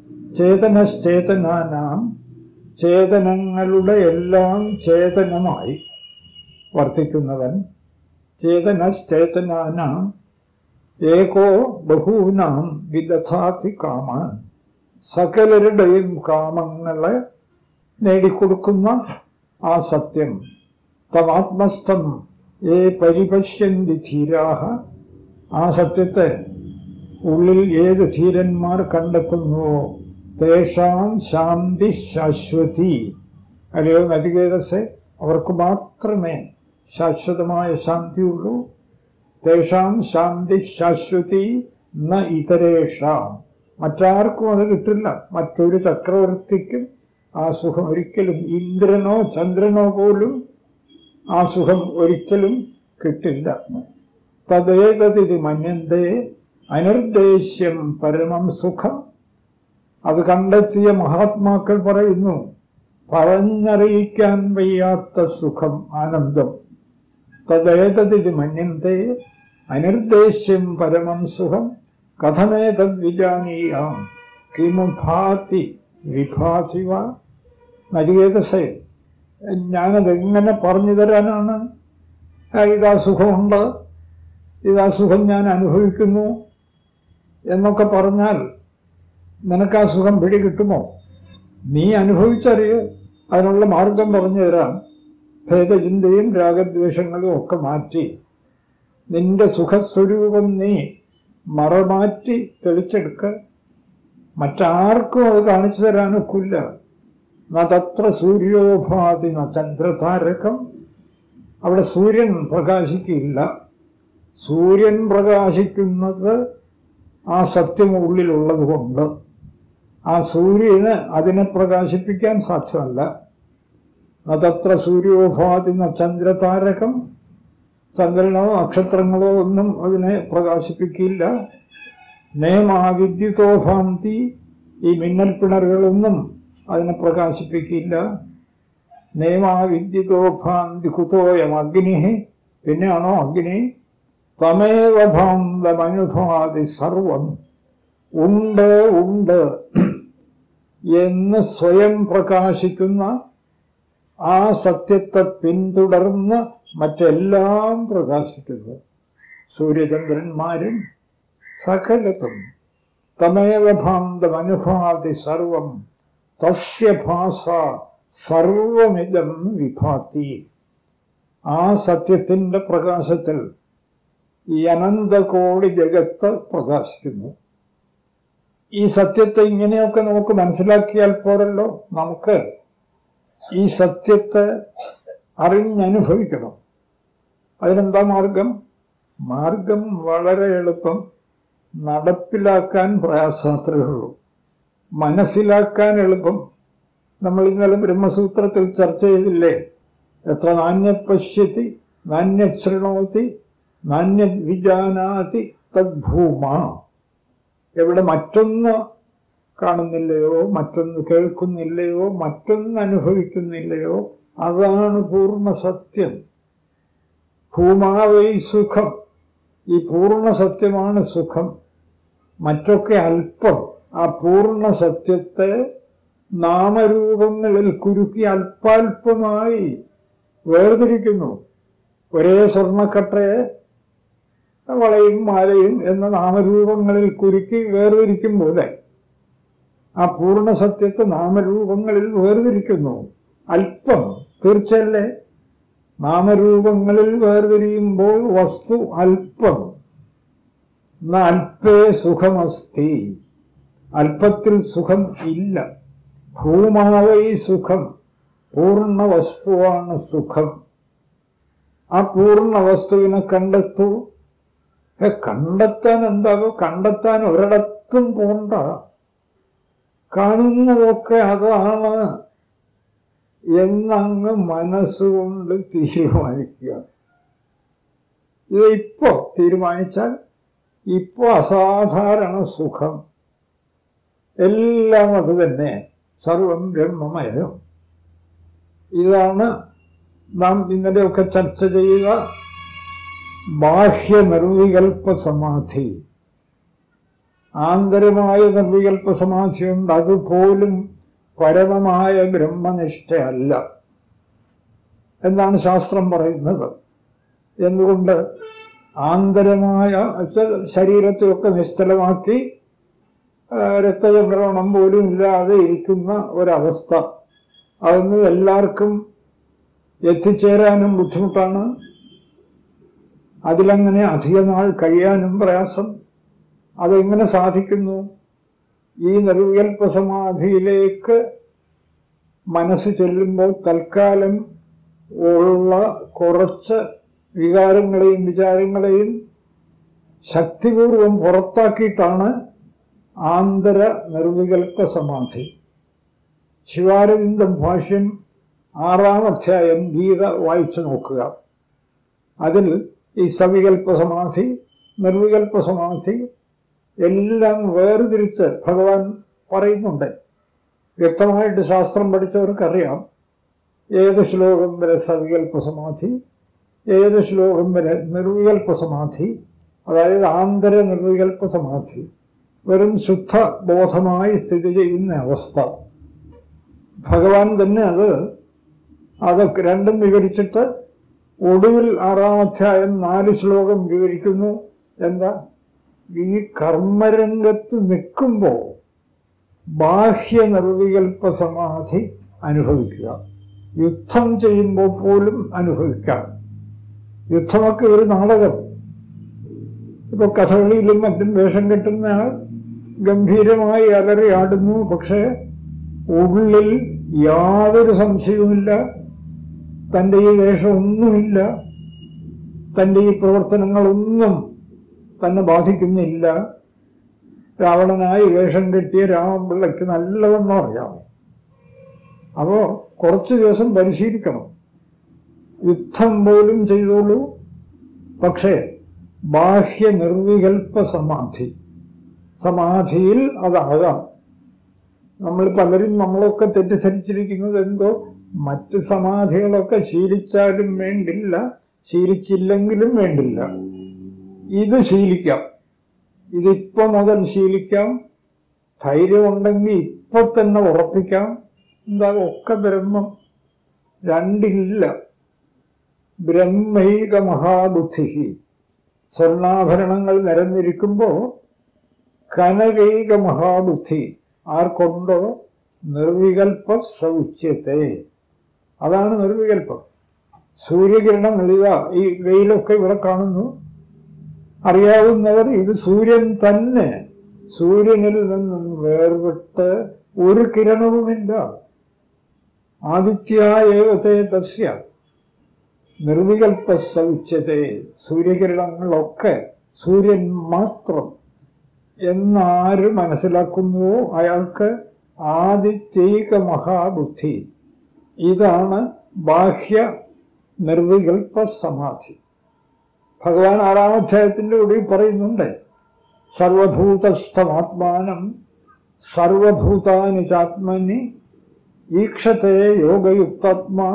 ചേതനശ്ചേതനാനാം ചേതനങ്ങളുടെ എല്ലാം ചേതനമായി വർത്തിക്കുന്നവൻ ചേതനശ്ചേതനാനാം ഏകോ ബഹൂനാം വിദധാതി കാമാൻ സകലരുടെയും കാമങ്ങളെ നേടിക്കൊടുക്കുന്ന ആ സത്യം തമാത്മസ്ഥം ഏ പരിപശ്യന്തി ധീരാഹ ആ സത്യത്തെ ഉള്ളിൽ ഏത് ധീരന്മാർ കണ്ടെത്തുന്നുവോ തേഷാം ശാന്തി ശാശ്വതി അല്ലയോ നചികേതസെ അവർക്ക് മാത്രമേ ശാശ്വതമായ ശാന്തിയുള്ളൂ തേഷാം ശാന്തി ശാശ്വതി ന ഇതരേഷാം മറ്റാർക്കും അത് കിട്ടില്ല മറ്റൊരു ചക്രവർത്തിക്കും ആ സുഖം ഒരിക്കലും ഇന്ദ്രനോ ചന്ദ്രനോ പോലും ആ സുഖം ഒരിക്കലും കിട്ടില്ല തദ്ദേതതിരി മന്യന്തേ അനിർദ്ദേശ്യം പരമം സുഖം അത് കണ്ടെത്തിയ മഹാത്മാക്കൾ പറയുന്നു പറഞ്ഞറിയിക്കാൻ വയ്യാത്ത സുഖം ആനന്ദം തദ്ദേതതിരി മന്യന്തേ അനിർദ്ദേശ്യം പരമം സുഖം കഥമേതദ് വിജാനീയാം കിമു ഭാതി വിഭാതി വ നചികേതസേ ഞാനതെങ്ങനെ പറഞ്ഞു തരാനാണ് ആ, ഇതാ സുഖമുണ്ട് ഇതാ സുഖം ഞാൻ അനുഭവിക്കുന്നു എന്നൊക്കെ പറഞ്ഞാൽ നിനക്ക് ആ സുഖം പിടികിട്ടുമോ നീ അനുഭവിച്ചറിയ അതിനുള്ള മാർഗം പറഞ്ഞു തരാം ഭേദചിന്തയും രാഗദ്വേഷങ്ങളും ഒക്കെ മാറ്റി നിന്റെ സുഖസ്വരൂപം നീ മറമാറ്റി തെളിച്ചെടുക്ക മറ്റാർക്കും അത് കാണിച്ചു തരാനൊക്കില്ല നത്ര സൂര്യോപാധി ന ചന്ദ്രതാരകം അവിടെ സൂര്യൻ പ്രകാശിക്കില്ല സൂര്യൻ പ്രകാശിക്കുന്നത് ആ സത്യം ഉള്ളിലുള്ളത് കൊണ്ട് ആ സൂര്യന് അതിനെ പ്രകാശിപ്പിക്കാൻ സാധ്യമല്ല നത്ര സൂര്യോപാധി ന ചന്ദ്രതാരകം ചന്ദ്രനോ നക്ഷത്രങ്ങളോ ഒന്നും അതിനെ പ്രകാശിപ്പിക്കില്ല നേമാവിദ്യുതോഭാന്തി ഈ മിന്നൽ പിണറുകളൊന്നും അതിനെ പ്രകാശിപ്പിക്കില്ല നേമാവിദ്യുതോഭാന്തി കുതോയം അഗ്നി പിന്നെയാണോ അഗ്നി തമേവ ഭാന്തമനുഭാതി സർവം ഉണ്ട് ഉണ്ട് എന്ന് സ്വയം പ്രകാശിക്കുന്ന ആ സത്യത്തെ പിന്തുടർന്ന് മറ്റെല്ലാം പ്രകാശിക്കുന്നു സൂര്യചന്ദ്രന്മാരും സകലതും തമേവ ഭാന്തം അനുഭാതി സർവം തസ്യ ഭാഷ സർവമിതം വിഭാതി ആ സത്യത്തിന്റെ പ്രകാശത്തിൽ ഈ അനന്തകോടി ജഗത്ത് പ്രകാശിക്കുന്നു ഈ സത്യത്തെ ഇങ്ങനെയൊക്കെ നമുക്ക് മനസ്സിലാക്കിയാൽ പോരല്ലോ നമുക്ക് ഈ സത്യത്തെ അറിഞ്ഞനുഭവിക്കണം അതിനെന്താ മാർഗം മാർഗം വളരെ എളുപ്പം നടപ്പിലാക്കാൻ പ്രയാസാത്രേ ഉള്ളൂ മനസ്സിലാക്കാൻ എളുപ്പം നമ്മൾ ഇന്നലെ ബ്രഹ്മസൂത്രത്തിൽ ചർച്ച ചെയ്തില്ലേ എത്ര നാണ്യത് പശ്യത്തി നാണ്യത് ശൃണോതി നാണ്യത് വിജാനാതി തദ്ഭൂമ എവിടെ മറ്റൊന്ന് കാണുന്നില്ലയോ മറ്റൊന്ന് കേൾക്കുന്നില്ലയോ മറ്റൊന്ന് അനുഭവിക്കുന്നില്ലയോ അതാണ് പൂർണ്ണ സത്യം ഭൂമാവൈ സുഖം ഈ പൂർണ്ണ സത്യമാണ് സുഖം മറ്റൊക്കെ അല്പം ആ പൂർണ്ണ സത്യത്തെ നാമരൂപങ്ങളിൽ കുരുക്കി അല്പാൽപമായി വേർതിരിക്കുന്നു ഒരേ സ്വർണ്ണക്കട്ടയെ വളയും മാലയും എന്ന നാമരൂപങ്ങളിൽ കുരുക്കി വേർതിരിക്കും പോലെ ആ പൂർണ്ണ സത്യത്തെ നാമരൂപങ്ങളിൽ വേർതിരിക്കുന്നു അല്പം തീർച്ചയല്ലേ നാമരൂപങ്ങളിൽ വേർതിരിയുമ്പോൾ വസ്തു അല്പം ന അല്പേ സുഖമസ്തി അല്പത്തിൽ സുഖം ഇല്ല ഭൂമാവൈ സുഖം പൂർണ്ണ വസ്തുവാണ് സുഖം ആ പൂർണ്ണ വസ്തുവിനെ കണ്ടെത്തൂ ഏ, കണ്ടെത്താൻ എന്താകും കണ്ടെത്താൻ ഒരിടത്തും പോണ്ട കാണുന്നതൊക്കെ അതാണ് എന്നങ്ങ് മനസ്സുകൊണ്ട് തീരുമാനിക്കുക ഇത് ഇപ്പോ തീരുമാനിച്ചാൽ ഇപ്പോ അസാധാരണ സുഖം എല്ലാം അത് തന്നെ സർവം ബ്രഹ്മമയം ഇതാണ് നാം ഇന്നലെയൊക്കെ ചർച്ച ചെയ്യുക ബാഹ്യ നിർവികൽപ്പ സമാധി ആന്തരമായ നിർവികൽപ്പ സമാധിയുണ്ട് അതുപോലും പരമമായ ബ്രഹ്മനിഷ്ഠയല്ല എന്നാണ് ശാസ്ത്രം പറയുന്നത് എന്തുകൊണ്ട് ആന്തരമായ ശരീരത്തെയൊക്കെ നിശ്ചലമാക്കി ആ, രക്തചംക്രമണം പോലും ഇല്ലാതെ ഇരിക്കുന്ന ഒരവസ്ഥ അതൊന്നും എല്ലാവർക്കും എത്തിച്ചേരാനും ബുദ്ധിമുട്ടാണ് അതിലങ്ങനെ അധിക നാൾ കഴിയാനും പ്രയാസം അതെങ്ങനെ സാധിക്കുന്നു ഈ നിർവികൽപ്പ സമാധിയിലേക്ക് മനസ്സ് ചെല്ലുമ്പോൾ തൽക്കാലം ഉള്ള കുറച്ച് വികാരങ്ങളെയും വിചാരങ്ങളെയും ശക്തിപൂർവം പുറത്താക്കിയിട്ടാണ് ആന്തര നിർവികൽപ്പ സമാധി ശിവാരവിന്ദം ഭാഷ്യം ആറാം അധ്യായം ഗീത വായിച്ചു നോക്കുക അതിൽ ഈ സവികൽപ്പ സമാധി നിർവികൽപ്പ സമാധി എല്ലാം വേർതിരിച്ച് ഭഗവാൻ പറയുന്നുണ്ട് വ്യക്തമായിട്ട് ശാസ്ത്രം പഠിച്ചവർക്കറിയാം ഏത് ശ്ലോകം വരെ സവികൽപ്പ സമാധി ഏത് ശ്ലോകം വരെ നിർവികൽപ്പ സമാധി അതായത് ആന്തര നിർവികൽപ്പ സമാധി വെറും ശുദ്ധ ബോധമായി സ്ഥിതി ചെയ്യുന്ന അവസ്ഥ ഭഗവാൻ തന്നെ അത് അതൊക്കെ രണ്ടും വിവരിച്ചിട്ട് ഒടുവിൽ ആറാം അധ്യായം നാല് ശ്ലോകം വിവരിക്കുന്നു എന്താ ഈ കർമ്മരംഗത്ത് നിൽക്കുമ്പോൾ ബാഹ്യ നിർവികൽപ്പ സമാധി അനുഭവിക്കുക യുദ്ധം ചെയ്യുമ്പോൾ പോലും അനുഭവിക്കാം യുദ്ധമൊക്കെ ഒരു നാടകം ഇപ്പൊ കഥകളിയിലും മറ്റും വേഷം കെട്ടുന്ന ആൾ ഗംഭീരമായി അലറി ആടുന്നു പക്ഷേ ഉള്ളിൽ യാതൊരു സംശയവുമില്ല തൻ്റെ ഈ വേഷമൊന്നുമില്ല തൻ്റെ ഈ പ്രവർത്തനങ്ങളൊന്നും തന്നെ ബാധിക്കുന്നില്ല രാവണനായി വേഷം കെട്ടിയ രാമപിള്ളയ്ക്ക് നല്ലവണ്ണം അറിയാം അപ്പോ കുറച്ചു ദിവസം പരിശീലിക്കണം യുദ്ധം പോലും ചെയ്തോളൂ പക്ഷേ ബാഹ്യ നിർവികൽപ്പ സമാധി സമാധിയിൽ അതാകാം നമ്മൾ പലരും നമ്മളൊക്കെ തെറ്റിദ്ധരിച്ചിരിക്കുന്നത് എന്തോ മറ്റ് സമാധികളൊക്കെ ശീലിച്ചാലും വേണ്ടില്ല ശീലിച്ചില്ലെങ്കിലും വേണ്ടില്ല ഇത് ശീലിക്കാം ഇതിപ്പോ മുതൽ ശീലിക്കാം ധൈര്യമുണ്ടെങ്കിൽ ഇപ്പൊ തന്നെ ഉറപ്പിക്കാം എന്താ ഒക്കെ ബ്രഹ്മം രണ്ടില്ല ബ്രഹ്മൈക മഹാബുദ്ധി സ്വർണ്ണാഭരണങ്ങൾ നിരന്നിരിക്കുമ്പോൾ കനകൈക മഹാബുദ്ധി ആർക്കൊണ്ടോ നിർവികൽപ്പ സൗച്യത്തെ അതാണ് നിർവികൽപ്പം സൂര്യകിരണം എഴുതുക ഈ വെയിലൊക്കെ ഇവിടെ കാണുന്നു അറിയാവുന്നവർ ഇത് സൂര്യൻ തന്നെ സൂര്യനിൽ നിന്നും വേർവിട്ട് ഒരു കിരണവുമില്ല ആദിത്യായേവത്തെ തസ്യ നിർവികൽപ്പ സൗച്യത്തെ സൂര്യകിരണങ്ങളൊക്കെ സൂര്യൻ മാത്രം എന്നാര് മനസ്സിലാക്കുന്നുവോ അയാൾക്ക് ആദിത്യൈക മഹാബുദ്ധി ഇതാണ് ബാഹ്യ നിർവികൽപ്പ സമാധി ഭഗവാൻ ആറാമധ്യായത്തിൻ്റെ ഒടുവിൽ പറയുന്നുണ്ട് സർവഭൂതസ്ഥമാത്മാനം സർവഭൂതാനി ചാത്മനി ഈക്ഷത്തെ യോഗയുക്താത്മാ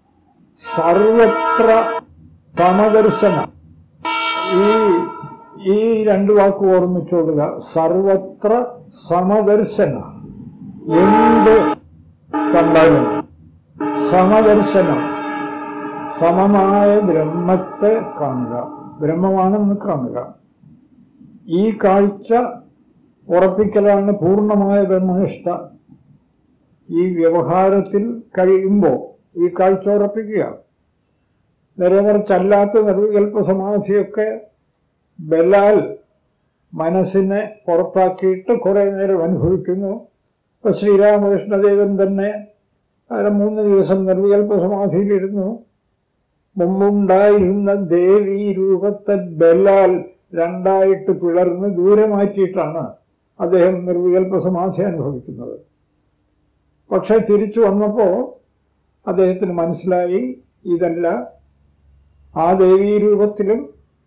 സർവത്ര തമദർശനം ഈ ഈ രണ്ട് വാക്ക് ഓർമ്മിച്ചോളുക സർവത്ര സമദർശന എന്ത് കണ്ടാലും സമദർശനം സമമായ ബ്രഹ്മത്തെ കാണുക ബ്രഹ്മമാണെന്ന് കാണുക ഈ കാഴ്ച ഉറപ്പിക്കലാണ് പൂർണ്ണമായ ബ്രഹ്മനിഷ്ഠ ഈ വ്യവഹാരത്തിൽ കഴിയുമ്പോൾ ഈ കാഴ്ച ഉറപ്പിക്കുക നേരെ മറിച്ചല്ലാത്ത നിർവികൽപ്പ സമാധിയൊക്കെ ബലാൽ മനസ്സിനെ പുറത്താക്കിയിട്ട് കുറെ നേരം അനുഭവിക്കുന്നു ഇപ്പൊ ശ്രീരാമകൃഷ്ണദേവൻ തന്നെ അതിന് മൂന്ന് ദിവസം നിർവികൽപ്പ സമാധിയിലിരുന്നു മുമ്പുണ്ടായിരുന്ന ദേവി രൂപത്തെ ബലാൽ രണ്ടായിട്ട് പിളർന്ന് ദൂരെ മാറ്റിയിട്ടാണ് അദ്ദേഹം നിർവികൽപ്പ സമാധി അനുഭവിക്കുന്നത് പക്ഷെ തിരിച്ചു വന്നപ്പോ അദ്ദേഹത്തിന് മനസ്സിലായി ഇതല്ല ആ ദേവീ രൂപത്തിലും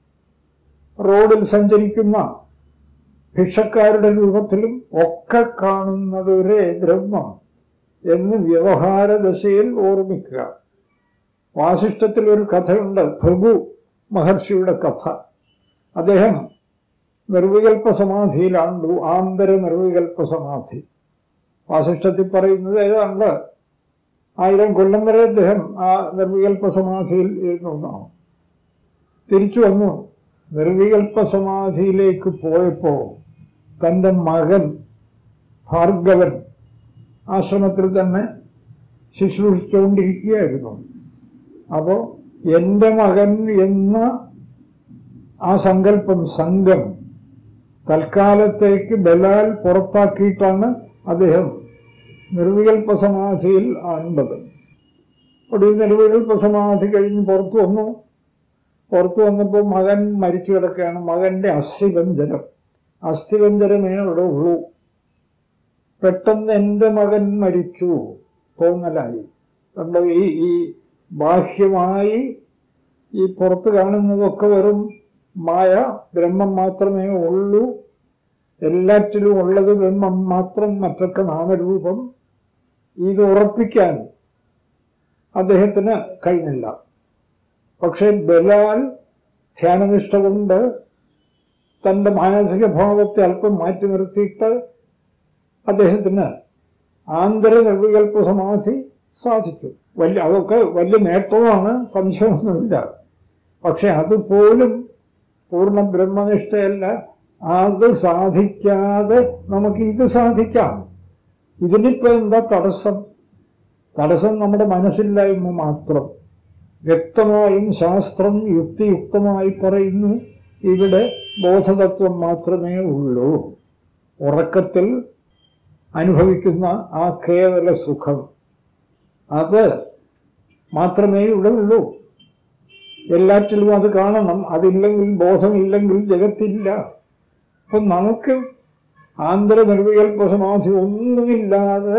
റോഡിൽ സഞ്ചരിക്കുന്ന ഭിക്ഷക്കാരുടെ രൂപത്തിലും ഒക്കെ കാണുന്നത് ഒരേ ബ്രഹ്മം എന്ന് വ്യവഹാര ദശയിൽ ഓർമ്മിക്കുക വാസിഷ്ടത്തിൽ ഒരു കഥയുണ്ട് ഭൃഗു മഹർഷിയുടെ കഥ അദ്ദേഹം നിർവികൽപ്പ സമാധിയിലാണ് ആന്തര നിർവികൽപ്പ സമാധി വാസിഷ്ടത്തിൽ പറയുന്നത് ഏതാണ്ട് ആയിരം കൊല്ലം വരെ അദ്ദേഹം ആ നിർവികൽപ്പ സമാധിയിൽ ഇരുന്നു തിരിച്ചു വന്നു നിർവികൽപ്പ സമാധിയിലേക്ക് പോയപ്പോ തൻ്റെ മകൻ ഭാർഗവൻ ആശ്രമത്തിൽ തന്നെ ശുശ്രൂഷിച്ചുകൊണ്ടിരിക്കുകയായിരുന്നു അപ്പോൾ എൻ്റെ മകൻ എന്ന ആ സങ്കല്പം സംഘം തൽക്കാലത്തേക്ക് ബലാൽ പുറത്താക്കിയിട്ടാണ് അദ്ദേഹം നിർവികൽപ്പ സമാധിയിൽ ആണ്ടത് ഒടുവിൽ നിർവികൽപ്പ സമാധി കഴിഞ്ഞ് പുറത്തു വന്നു പുറത്തു വന്നപ്പോൾ മകൻ മരിച്ചു കിടക്കുകയാണ് മകന്റെ അസ്ഥിവഞ്ചരം അസ്ഥിവഞ്ചരമേ അവിടെ ഉള്ളൂ പെട്ടെന്ന് എൻ്റെ മകൻ മരിച്ചു തോന്നലായി കണ്ടോ ഈ ഈ ബാഹ്യമായി ഈ പുറത്ത് കാണുന്നതൊക്കെ വെറും മായ ബ്രഹ്മം മാത്രമേ ഉള്ളൂ എല്ലാറ്റിലും ഉള്ളത് ബ്രഹ്മം മാത്രം മറ്റൊക്കെ നാമരൂപം ഇത് ഉറപ്പിക്കാൻ അദ്ദേഹത്തിന് കഴിഞ്ഞില്ല പക്ഷെ ബലാൽ ധ്യാനനിഷ്ഠ കൊണ്ട് തൻ്റെ മാനസിക ഭാവത്തെ അല്പം മാറ്റി നിർത്തിയിട്ട് അദ്ദേഹത്തിന് ആന്തര നിർവികൽപ്പ സമാധി സാധിച്ചു വലിയ അതൊക്കെ വലിയ നേട്ടമാണ് സംശയമൊന്നുമില്ല പക്ഷെ അതുപോലും പൂർണ്ണ ബ്രഹ്മനിഷ്ഠയല്ല അത് സാധിക്കാതെ നമുക്ക് ഇത് സാധിക്കാം ഇതിനിപ്പോ എന്താ തടസ്സം തടസ്സം നമ്മുടെ മനസ്സില്ലായ്മ മാത്രം വ്യക്തമായും ശാസ്ത്രം യുക്തിയുക്തമായി പറയുന്നു ഇവിടെ ബോധതത്വം മാത്രമേ ഉള്ളൂ ഉറക്കത്തിൽ അനുഭവിക്കുന്ന ആ കേവല സുഖം അത് മാത്രമേ ഇവിടെ ഉള്ളൂ എല്ലാറ്റിലും അത് കാണണം അതില്ലെങ്കിൽ ബോധമില്ലെങ്കിൽ ജഗത്തില്ല അപ്പൊ നമുക്ക് ആന്തര നിർവികൽപ്പ സമാധി ഒന്നുമില്ലാതെ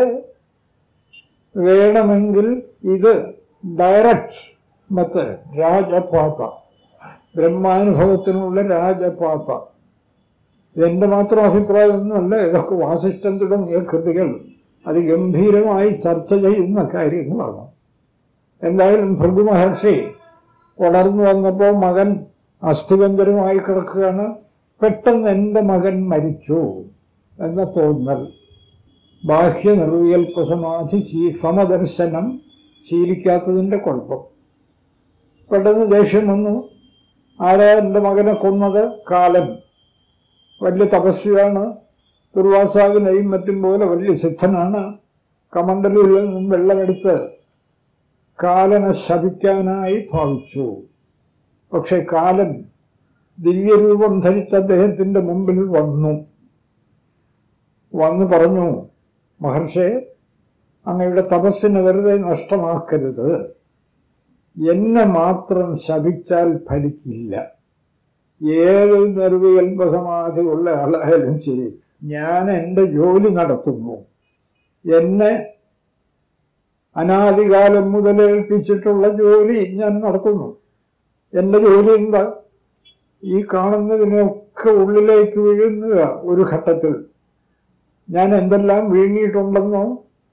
വേണമെങ്കിൽ ഇത് ഡയറക്റ്റ് മെത്തേഡ് രാജപാത ബ്രഹ്മാനുഭവത്തിനുള്ള രാജപാത ഇതെന്റെ മാത്രം അഭിപ്രായമൊന്നുമല്ല ഇതൊക്കെ വാസിഷ്ടം തുടങ്ങിയ കൃതികൾ അതിഗംഭീരമായി ചർച്ച ചെയ്യുന്ന കാര്യങ്ങളാണ് എന്തായാലും ഭൃഗു മഹർഷി വളർന്നു വന്നപ്പോൾ മകൻ അസ്ഥിബന്ധരമായി കിടക്കുകയാണ് പെട്ടെന്ന് എൻ്റെ മകൻ മരിച്ചു എന്ന തോന്നൽ ബാഹ്യ നിർവികൽപ്പ സമാധി ശീ- സമദർശനം ശീലിക്കാത്തതിൻ്റെ കുഴപ്പം പെട്ടെന്ന് ദേഷ്യം വന്നു ആരാ എൻ്റെ മകനെ കൊന്നത് കാലൻ വലിയ തപസ്വിയാണ് ദുർവാസാവിനെയും മറ്റും പോലെ വലിയ സിദ്ധനാണ് കമണ്ടലിൽ നിന്നും വെള്ളമെടുത്ത് കാലനെ ശപിക്കാനായി ഭാവിച്ചു പക്ഷെ കാലൻ ദിവ്യരൂപം ധരിച്ച അദ്ദേഹത്തിന്റെ മുമ്പിൽ വന്നു വന്ന് പറഞ്ഞു മഹർഷേ അങ്ങയുടെ തപസ്സിന് വെറുതെ നഷ്ടമാക്കരുത് എന്നെ മാത്രം ശപിച്ചാൽ ഫലിക്കില്ല ഏത് നിർവികൽപ്പ സമാധി ഉള്ള ആളായാലും ശരി ഞാൻ എൻ്റെ ജോലി നടത്തുന്നു എന്നെ അനാദികാലം മുതൽ ഏൽപ്പിച്ചിട്ടുള്ള ജോലി ഞാൻ നടത്തുന്നു എൻ്റെ ജോലി എന്താ ഈ കാണുന്നതിനൊക്കെ ഉള്ളിലേക്ക് വീഴുന്നത് ഒരു ഘട്ടത്തിൽ ഞാൻ എന്തെല്ലാം വീണിട്ടുണ്ടെന്നോ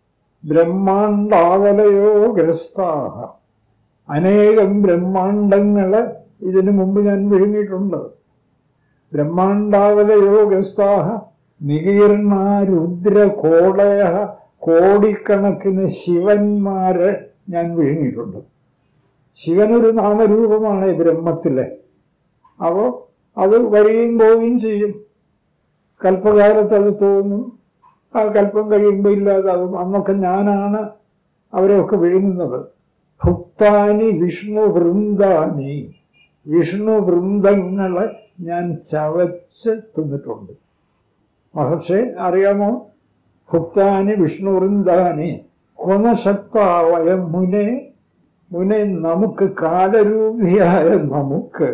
ബ്രഹ്മാണ്ടാവലയോ ഗ്രസ്താഹ അനേകം ബ്രഹ്മാണ്ടങ്ങളെ ഇതിനു മുമ്പ് ഞാൻ വിഴുങ്ങിയിട്ടുണ്ട് ബ്രഹ്മാണ്ടാവലയോ ഗ്രസ്താഹ നികീർണ രുദ്ര കോടയ കോടിക്കണക്കിന് ശിവന്മാരെ ഞാൻ വിഴുങ്ങിയിട്ടുണ്ട് ശിവനൊരു നാമരൂപമാണ് ഈ ബ്രഹ്മത്തിലെ അപ്പോൾ അത് വരികയും പോവുകയും ചെയ്യും കൽപ്പകാലത്ത് അത് തോന്നും ആ കൽപ്പം കഴിയുമ്പോൾ ഇല്ലാതാവും അന്നൊക്കെ ഞാനാണ് അവരെയൊക്കെ വിഴുങ്ങുന്നത് ഭുക്താനി വിഷ്ണു വൃന്ദാനി വിഷ്ണു വൃന്ദങ്ങളെ ഞാൻ ചവച്ച് തിന്നിട്ടുണ്ട് മഹർഷി അറിയാമോ ഭുക്താനി വിഷ്ണു വൃന്ദാനി കൊനശക്താവയം മുനെ മുനെ നമുക്ക് കാലരൂപിയായ നമുക്ക്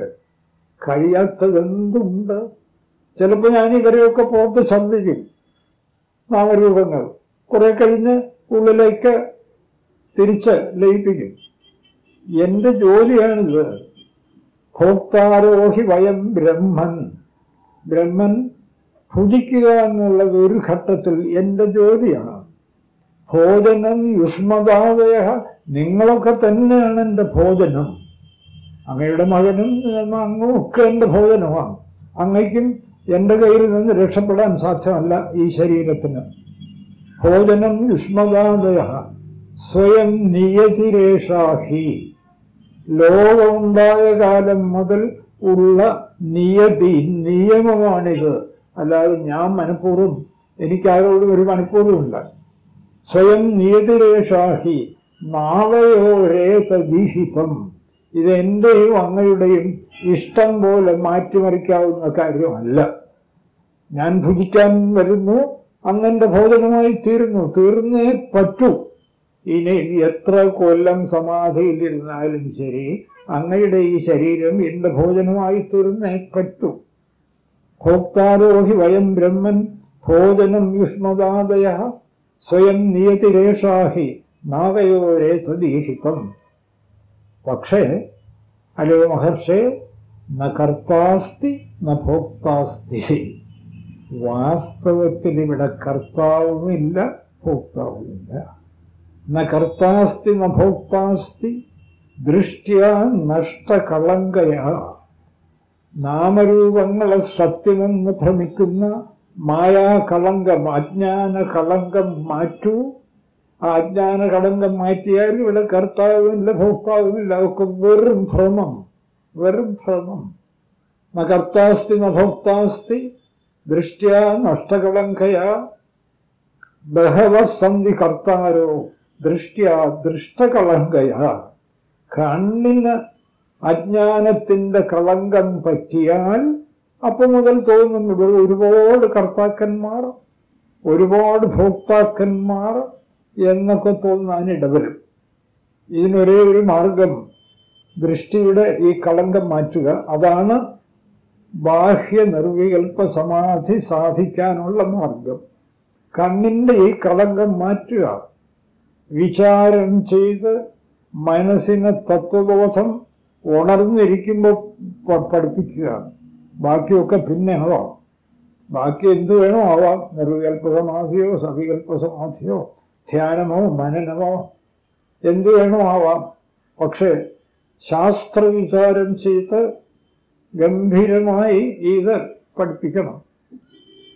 കഴിയാത്തതെന്തുണ്ട് ചിലപ്പോൾ ഞാൻ ഇവരെയൊക്കെ പുറത്ത് ശ്രദ്ധിക്കും നാമരൂപങ്ങൾ കുറെ കഴിഞ്ഞ് ഉള്ളിലേക്ക് തിരിച്ച് ലയിപ്പിക്കും എൻ്റെ ജോലിയാണിത് ഭോക്താരോഹി വയം ബ്രഹ്മൻ ബ്രഹ്മൻ ഭുജിക്കുക എന്നുള്ളത് ഒരു ഘട്ടത്തിൽ എൻ്റെ ജോലിയാണ് ഭോജനം യുഷ്മതാദയ നിങ്ങളൊക്കെ തന്നെയാണ് എൻ്റെ ഭോജനം അങ്ങയുടെ മകനും അങ്ങും ഒക്കെ എൻ്റെ ഭോജനമാണ് അങ്ങയ്ക്കും എൻ്റെ കയ്യിൽ നിന്ന് രക്ഷപ്പെടാൻ സാധ്യമല്ല ഈ ശരീരത്തിന് ഭോജനം യുഷ്മതാദയ സ്വയം നിയതിരേഷാഹി ലോകമുണ്ടായ കാലം മുതൽ ഉള്ള നിയതി നിയമമാണിത് അല്ലാതെ ഞാൻ മനഃപൂർവ്വം എനിക്കാരോടും ഒരു മനഃപൂർവ്വമില്ല സ്വയം നിയതിരേഷാഹി നാളെയോരേത ദീഹിതം ഇത് എൻ്റെയും അങ്ങയുടെയും ഇഷ്ടം പോലെ മാറ്റിമറിക്കാവുന്ന കാര്യമല്ല ഞാൻ ഭുജിക്കാൻ വരുന്നു അങ്ങന്റെ ഭോജനമായി തീർന്നു തീർന്നേ പറ്റൂ ഇനി എത്ര കൊല്ലം സമാധിയിലിരുന്നാലും ശരി അങ്ങയുടെ ഈ ശരീരം എന്റെ ഭോജനമായി തീർന്നേ പറ്റൂ ഭോക്താരോഹി വയം ബ്രഹ്മൻ ഭോജനം യുഷ്മദാദയ സ്വയം നിയതിരേഷാഹി നാഗയോരേ തദീഹിതം പക്ഷേ അലോ മഹർഷേ ന കർത്താസ്തി ന ഭോക്താസ്തി വാസ്തവത്തിൽ ഇവിടെ കർത്താവുമില്ല ഭോക്താവുമില്ല ന കർത്താസ്തി ന ഭോക്താസ്തി ദൃഷ്ട്യ നഷ്ടകളങ്കയ നാമരൂപങ്ങളെ സത്യമെന്ന് ഭ്രമിക്കുന്ന മായാകളങ്കം അജ്ഞാന കളങ്കം മാറ്റൂ ആ അജ്ഞാന കളങ്കം മാറ്റിയാൽ ഇവിടെ കർത്താവുമില്ല ഭോക്താവുമില്ല അതൊക്കെ വെറും ഭ്രമം വെറും ഭ്രമം ന കർത്താസ്തി ന ഭോക്താസ്തി ദൃഷ്ട്യ നഷ്ടകളങ്കയ ബഹവ സന്ധി കർത്താരോ ദൃഷ്ട്യ ദൃഷ്ടകളങ്കയ കണ്ണിന് അജ്ഞാനത്തിന്റെ കളങ്കം പറ്റിയാൽ അപ്പൊ മുതൽ തോന്നും ഇവിടെ ഒരുപാട് കർത്താക്കന്മാർ ഒരുപാട് ഭോക്താക്കന്മാർ എന്നൊക്കെ തോന്നാൻ ഇടവരും ഇതിനൊരേ ഒരു മാർഗം ദൃഷ്ടിയുടെ ഈ കളങ്കം മാറ്റുക അതാണ് ബാഹ്യ നിർവികൽപ്പ സമാധി സാധിക്കാനുള്ള മാർഗം കണ്ണിന്റെ ഈ കളങ്കം മാറ്റുക വിചാരം ചെയ്ത് മനസ്സിനെ തത്വബോധം ഉണർന്നിരിക്കുമ്പോൾ പ- പഠിപ്പിക്കുക ബാക്കിയൊക്കെ പിന്നെ ആവാം ബാക്കി എന്ത് വേണോ ആവാം നിർവികൽപ്പ സമാധിയോ സവികൽപ്പ സമാധിയോ ധ്യാനമോ മനനമോ എന്ത് വേണോ ആവാം പക്ഷേ ശാസ്ത്രവിചാരം ചെയ്ത് ഗംഭീരമായി ഇത് പഠിപ്പിക്കണം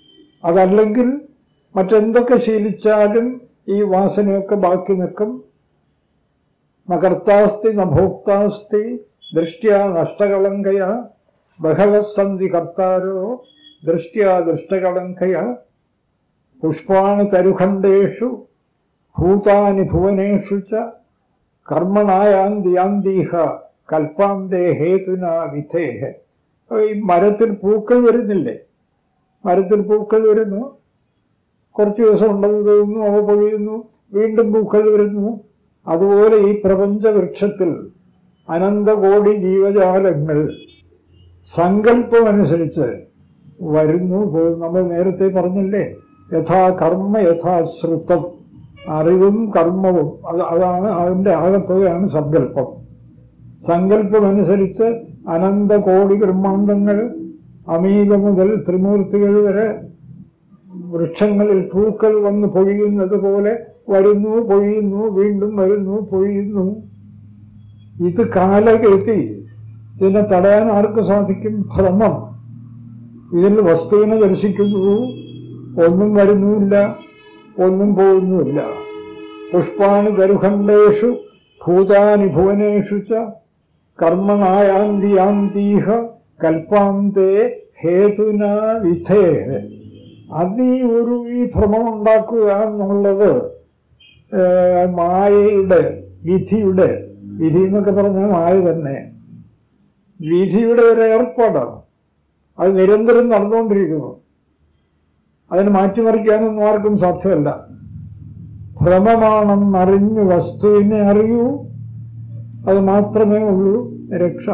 അതല്ലെങ്കിൽ മറ്റെന്തൊക്കെ ശീലിച്ചാലും ഈ വാസനയൊക്കെ ബാക്കി നിൽക്കും നകർത്താസ്തി നഭോക്താസ്തി ദൃഷ്ട്യാ നഷ്ടകളങ്കയ ബഹവസന്ധി കർത്താരോ ദൃഷ്ട്യാ ദൃഷ്ടകളങ്കയ പുഷ്പാണി തരുഖണ്ഡേഷു ഭൂതാനി ഭുവനേഷു ച കർമ്മണായാന്തിയാന്തീഹ കൽപ്പാന്തേ ഹേതുന വിധേഹ ഈ മരത്തിൽ പൂക്കൾ വരുന്നില്ലേ മരത്തിൽ പൂക്കൾ വരുന്നു കുറച്ച് ദിവസം ഉണ്ടെന്ന് തോന്നുന്നു അവ പൊഴിയുന്നു വീണ്ടും പൂക്കൾ വരുന്നു അതുപോലെ ഈ പ്രപഞ്ച വൃക്ഷത്തിൽ അനന്തകോടി ജീവജാലങ്ങൾ സങ്കല്പമനുസരിച്ച് വരുന്നു പോകുന്നു നമ്മൾ നേരത്തെ പറഞ്ഞില്ലേ യഥാ കർമ്മ യഥാ ശ്രുതം അറിവും കർമ്മവും അത് അതാണ് അതിൻ്റെ ആകത്തുകയാണ് സങ്കല്പം സങ്കല്പമനുസരിച്ച് അനന്ത കോടി ബ്രഹ്മാണ്ടങ്ങൾ അമീബ മുതൽ ത്രിമൂർത്തികൾ വരെ വൃക്ഷങ്ങളിൽ പൂക്കൾ വന്ന് പൊഴിയുന്നത് പോലെ വരുന്നു പൊഴിയുന്നു വീണ്ടും വരുന്നു പൊഴിയുന്നു ഇത് കാലഗതി ഇതിനെ തടയാൻ ആർക്ക് സാധിക്കും ഭ്രമം ഇതിൽ വസ്തുവിനെ ദർശിക്കുന്നു ഒന്നും വരുന്നുമില്ല ഒന്നും പോകുന്നുമില്ല പുഷ്പാണി ദരുഖണ്ഡേഷു ഭൂതാനി ഭുവനേഷു ച കർമ്മണായാന്തിയാന്തീഹ കൽപ്പാന്തേ ഹേതുന വിധേഹ അത് ഈ ഒരു ഈ ഭ്രമം ഉണ്ടാക്കുക എന്നുള്ളത് ഏഹ്, മായയുടെ വിധിയുടെ വിധി എന്നൊക്കെ പറഞ്ഞാൽ മായ തന്നെ വിധിയുടെ ഒരു ഏർപ്പാടാണ് അത് നിരന്തരം നടന്നുകൊണ്ടിരിക്കുന്നു അതിന് മാറ്റിമറിക്കാനൊന്നും ആർക്കും സാധ്യമല്ല ഭ്രമമാണെന്നറിഞ്ഞ് വസ്തുവിനെ അറിയൂ അത് മാത്രമേ ഉള്ളൂ രക്ഷ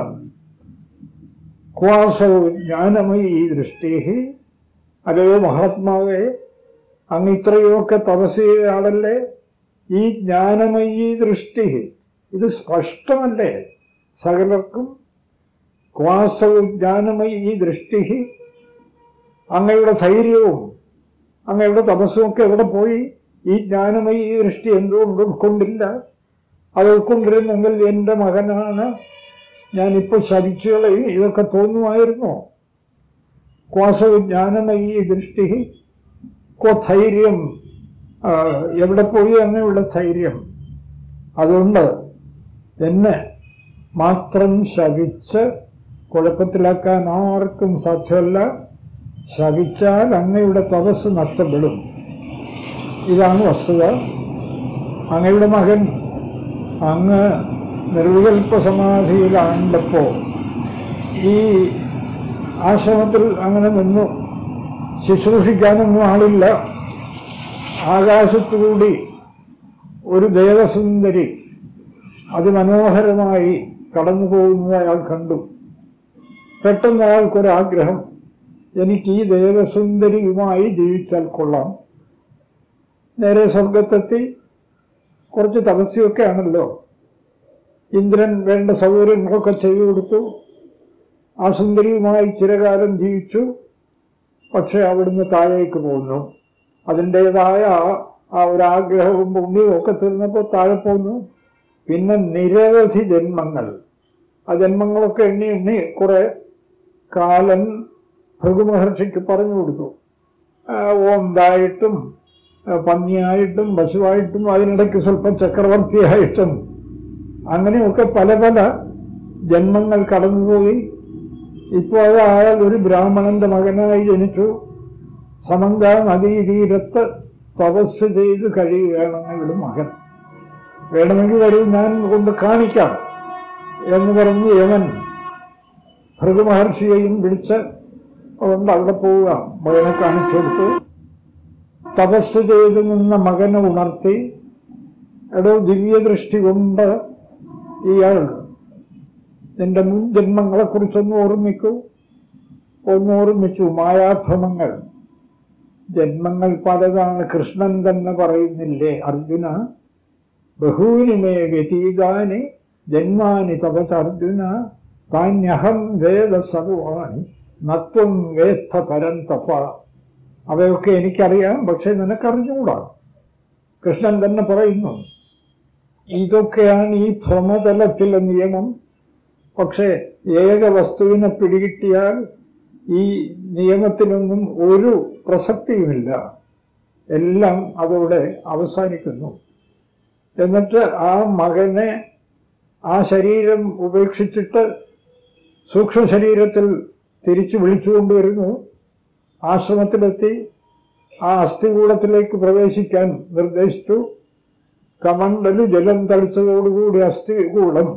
ക്വാസവും ജ്ഞാനമയി ദൃഷ്ടി അല്ലയോ മഹാത്മാവേ അങ്ങ് ഇത്രയൊക്കെ തപസ് ചെയ്ത ആളല്ലേ ഈ ജ്ഞാനമയി ദൃഷ്ടി ഇത് സ്പഷ്ടമല്ലേ സകലർക്കും ക്വാസവും ജ്ഞാനമയി ദൃഷ്ടി അങ്ങയുടെ ധൈര്യവും അങ്ങയുടെ തപസ്സും ഒക്കെ എവിടെ പോയി ഈ ജ്ഞാനമയി ദൃഷ്ടി എന്തുകൊണ്ട് ഉൾക്കൊണ്ടില്ല അത് ഉൾക്കൊണ്ടിരുന്നെങ്കിൽ എൻ്റെ മകനാണ് ഞാനിപ്പോൾ ശരിച്ചു കളയും ഇതൊക്കെ തോന്നുമായിരുന്നോ ക്വാസവിജ്ഞാനമയി ദൃഷ്ടി കോ ധൈര്യം ആ, എവിടെ പോയി അങ്ങനെയുള്ള ധൈര്യം അതുകൊണ്ട് എന്നെ മാത്രം ശവിച്ച് കുഴപ്പത്തിലാക്കാൻ ആർക്കും സാധ്യമല്ല ശവിച്ചാൽ അങ്ങയുടെ തപസ് നഷ്ടപ്പെടും ഇതാണ് വസ്തുത അങ്ങയുടെ മകൻ അങ്ങ് നിർവികൽപ്പ സമാധിയിലാണ്ടപ്പോ ഈ ആശ്രമത്തിൽ അങ്ങനെ നിന്നു ശുശ്രൂഷിക്കാനൊന്നും ആളില്ല ആകാശത്തുകൂടി ഒരു ദേവസുന്ദരി അതിമനോഹരമായി കടന്നു പോകുന്നത് അയാൾ കണ്ടു പെട്ടെന്ന് അയാൾക്കൊരാഗ്രഹം എനിക്ക് ഈ ദേവസുന്ദരിയുമായി ജീവിച്ചാൽ കൊള്ളാം നേരെ സ്വർഗത്തെത്തി കുറച്ച് തപസ്യമൊക്കെ ആണല്ലോ ഇന്ദ്രൻ വേണ്ട സൗകര്യങ്ങളൊക്കെ ചെയ്തു കൊടുത്തു ആ സുന്ദരിയുമായി ചിരകാലം ജീവിച്ചു പക്ഷെ അവിടുന്ന് താഴേക്ക് പോകുന്നു അതിൻ്റെതായ ആ- ആ ഒരു ആഗ്രഹവും പുണ്യവും ഒക്കെ തീർന്നപ്പോൾ താഴെ പോന്നു പിന്നെ നിരവധി ജന്മങ്ങൾ ആ ജന്മങ്ങളൊക്കെ എണ്ണി എണ്ണി കുറെ കാലൻ ഭൃഗുമഹർഷിക്ക് പറഞ്ഞു കൊടുത്തു ആ, ഓന്തായിട്ടും ആ, പന്നിയായിട്ടും പശുവായിട്ടും അതിനിടയ്ക്ക് സ്വല്പം ചക്രവർത്തിയായിട്ടും അങ്ങനെയൊക്കെ പല പല ജന്മങ്ങൾ കടന്നുപോയി ഇപ്പോൾ അത് അയാൾ ഒരു ബ്രാഹ്മണന്റെ മകനായി ജനിച്ചു സമങ്ക നദീതീരത്ത് തപസ് ചെയ്ത് കഴിയുകയാണെന്ന് ഇവിടെ മകൻ വേണമെങ്കിൽ വരൂ ഞാൻ കൊണ്ട് കാണിക്കാം എന്ന് പറഞ്ഞ് യമൻ ഭൃഗുമഹർഷിയെയും പിടിച്ച് കൊണ്ട് അവിടെ പോവുക മകനെ കാണിച്ചു കൊടുത്തു തപസ് ചെയ്ത് നിന്ന മകനെ ഉണർത്തി എടോ ദിവ്യദൃഷ്ടി കൊണ്ട് ഇയാൾ നിന്റെ മുൻ ജന്മങ്ങളെ കുറിച്ചൊന്ന് ഓർമ്മിക്കൂ ഒന്ന് ഓർമ്മിച്ചു മായാഭ്രമങ്ങൾ ജന്മങ്ങൾ പലതാണ് കൃഷ്ണൻ തന്നെ പറയുന്നില്ലേ അർജുന ബഹൂനി മേ വ്യതീതാനി ജന്മാനി തപസ് അർജുന താന്യഹം വേദ സർവാണി നത്വം വേത്ത പരന്തപ അവയൊക്കെ എനിക്കറിയാം പക്ഷെ നിനക്കറിഞ്ഞുകൂടാ കൃഷ്ണൻ തന്നെ പറയുന്നു ഇതൊക്കെയാണ് ഈ ഭ്രമതലത്തിലെ നിയമം പക്ഷേ ഏക വസ്തുവിനെ പിടികിട്ടിയാൽ ഈ നിയമത്തിനൊന്നും ഒരു പ്രസക്തിയുമില്ല എല്ലാം അതോടെ അവസാനിക്കുന്നു എന്നിട്ട് ആ മകനെ ആ ശരീരം ഉപേക്ഷിച്ചിട്ട് സൂക്ഷ്മ ശരീരത്തിൽ തിരിച്ചു വിളിച്ചുകൊണ്ടുവരുന്നു ആശ്രമത്തിലെത്തി ആ അസ്ഥികൂടത്തിലേക്ക് പ്രവേശിക്കാൻ നിർദ്ദേശിച്ചു കമണ്ടല് ജലം തളിച്ചതോടുകൂടി അസ്ഥികൂടം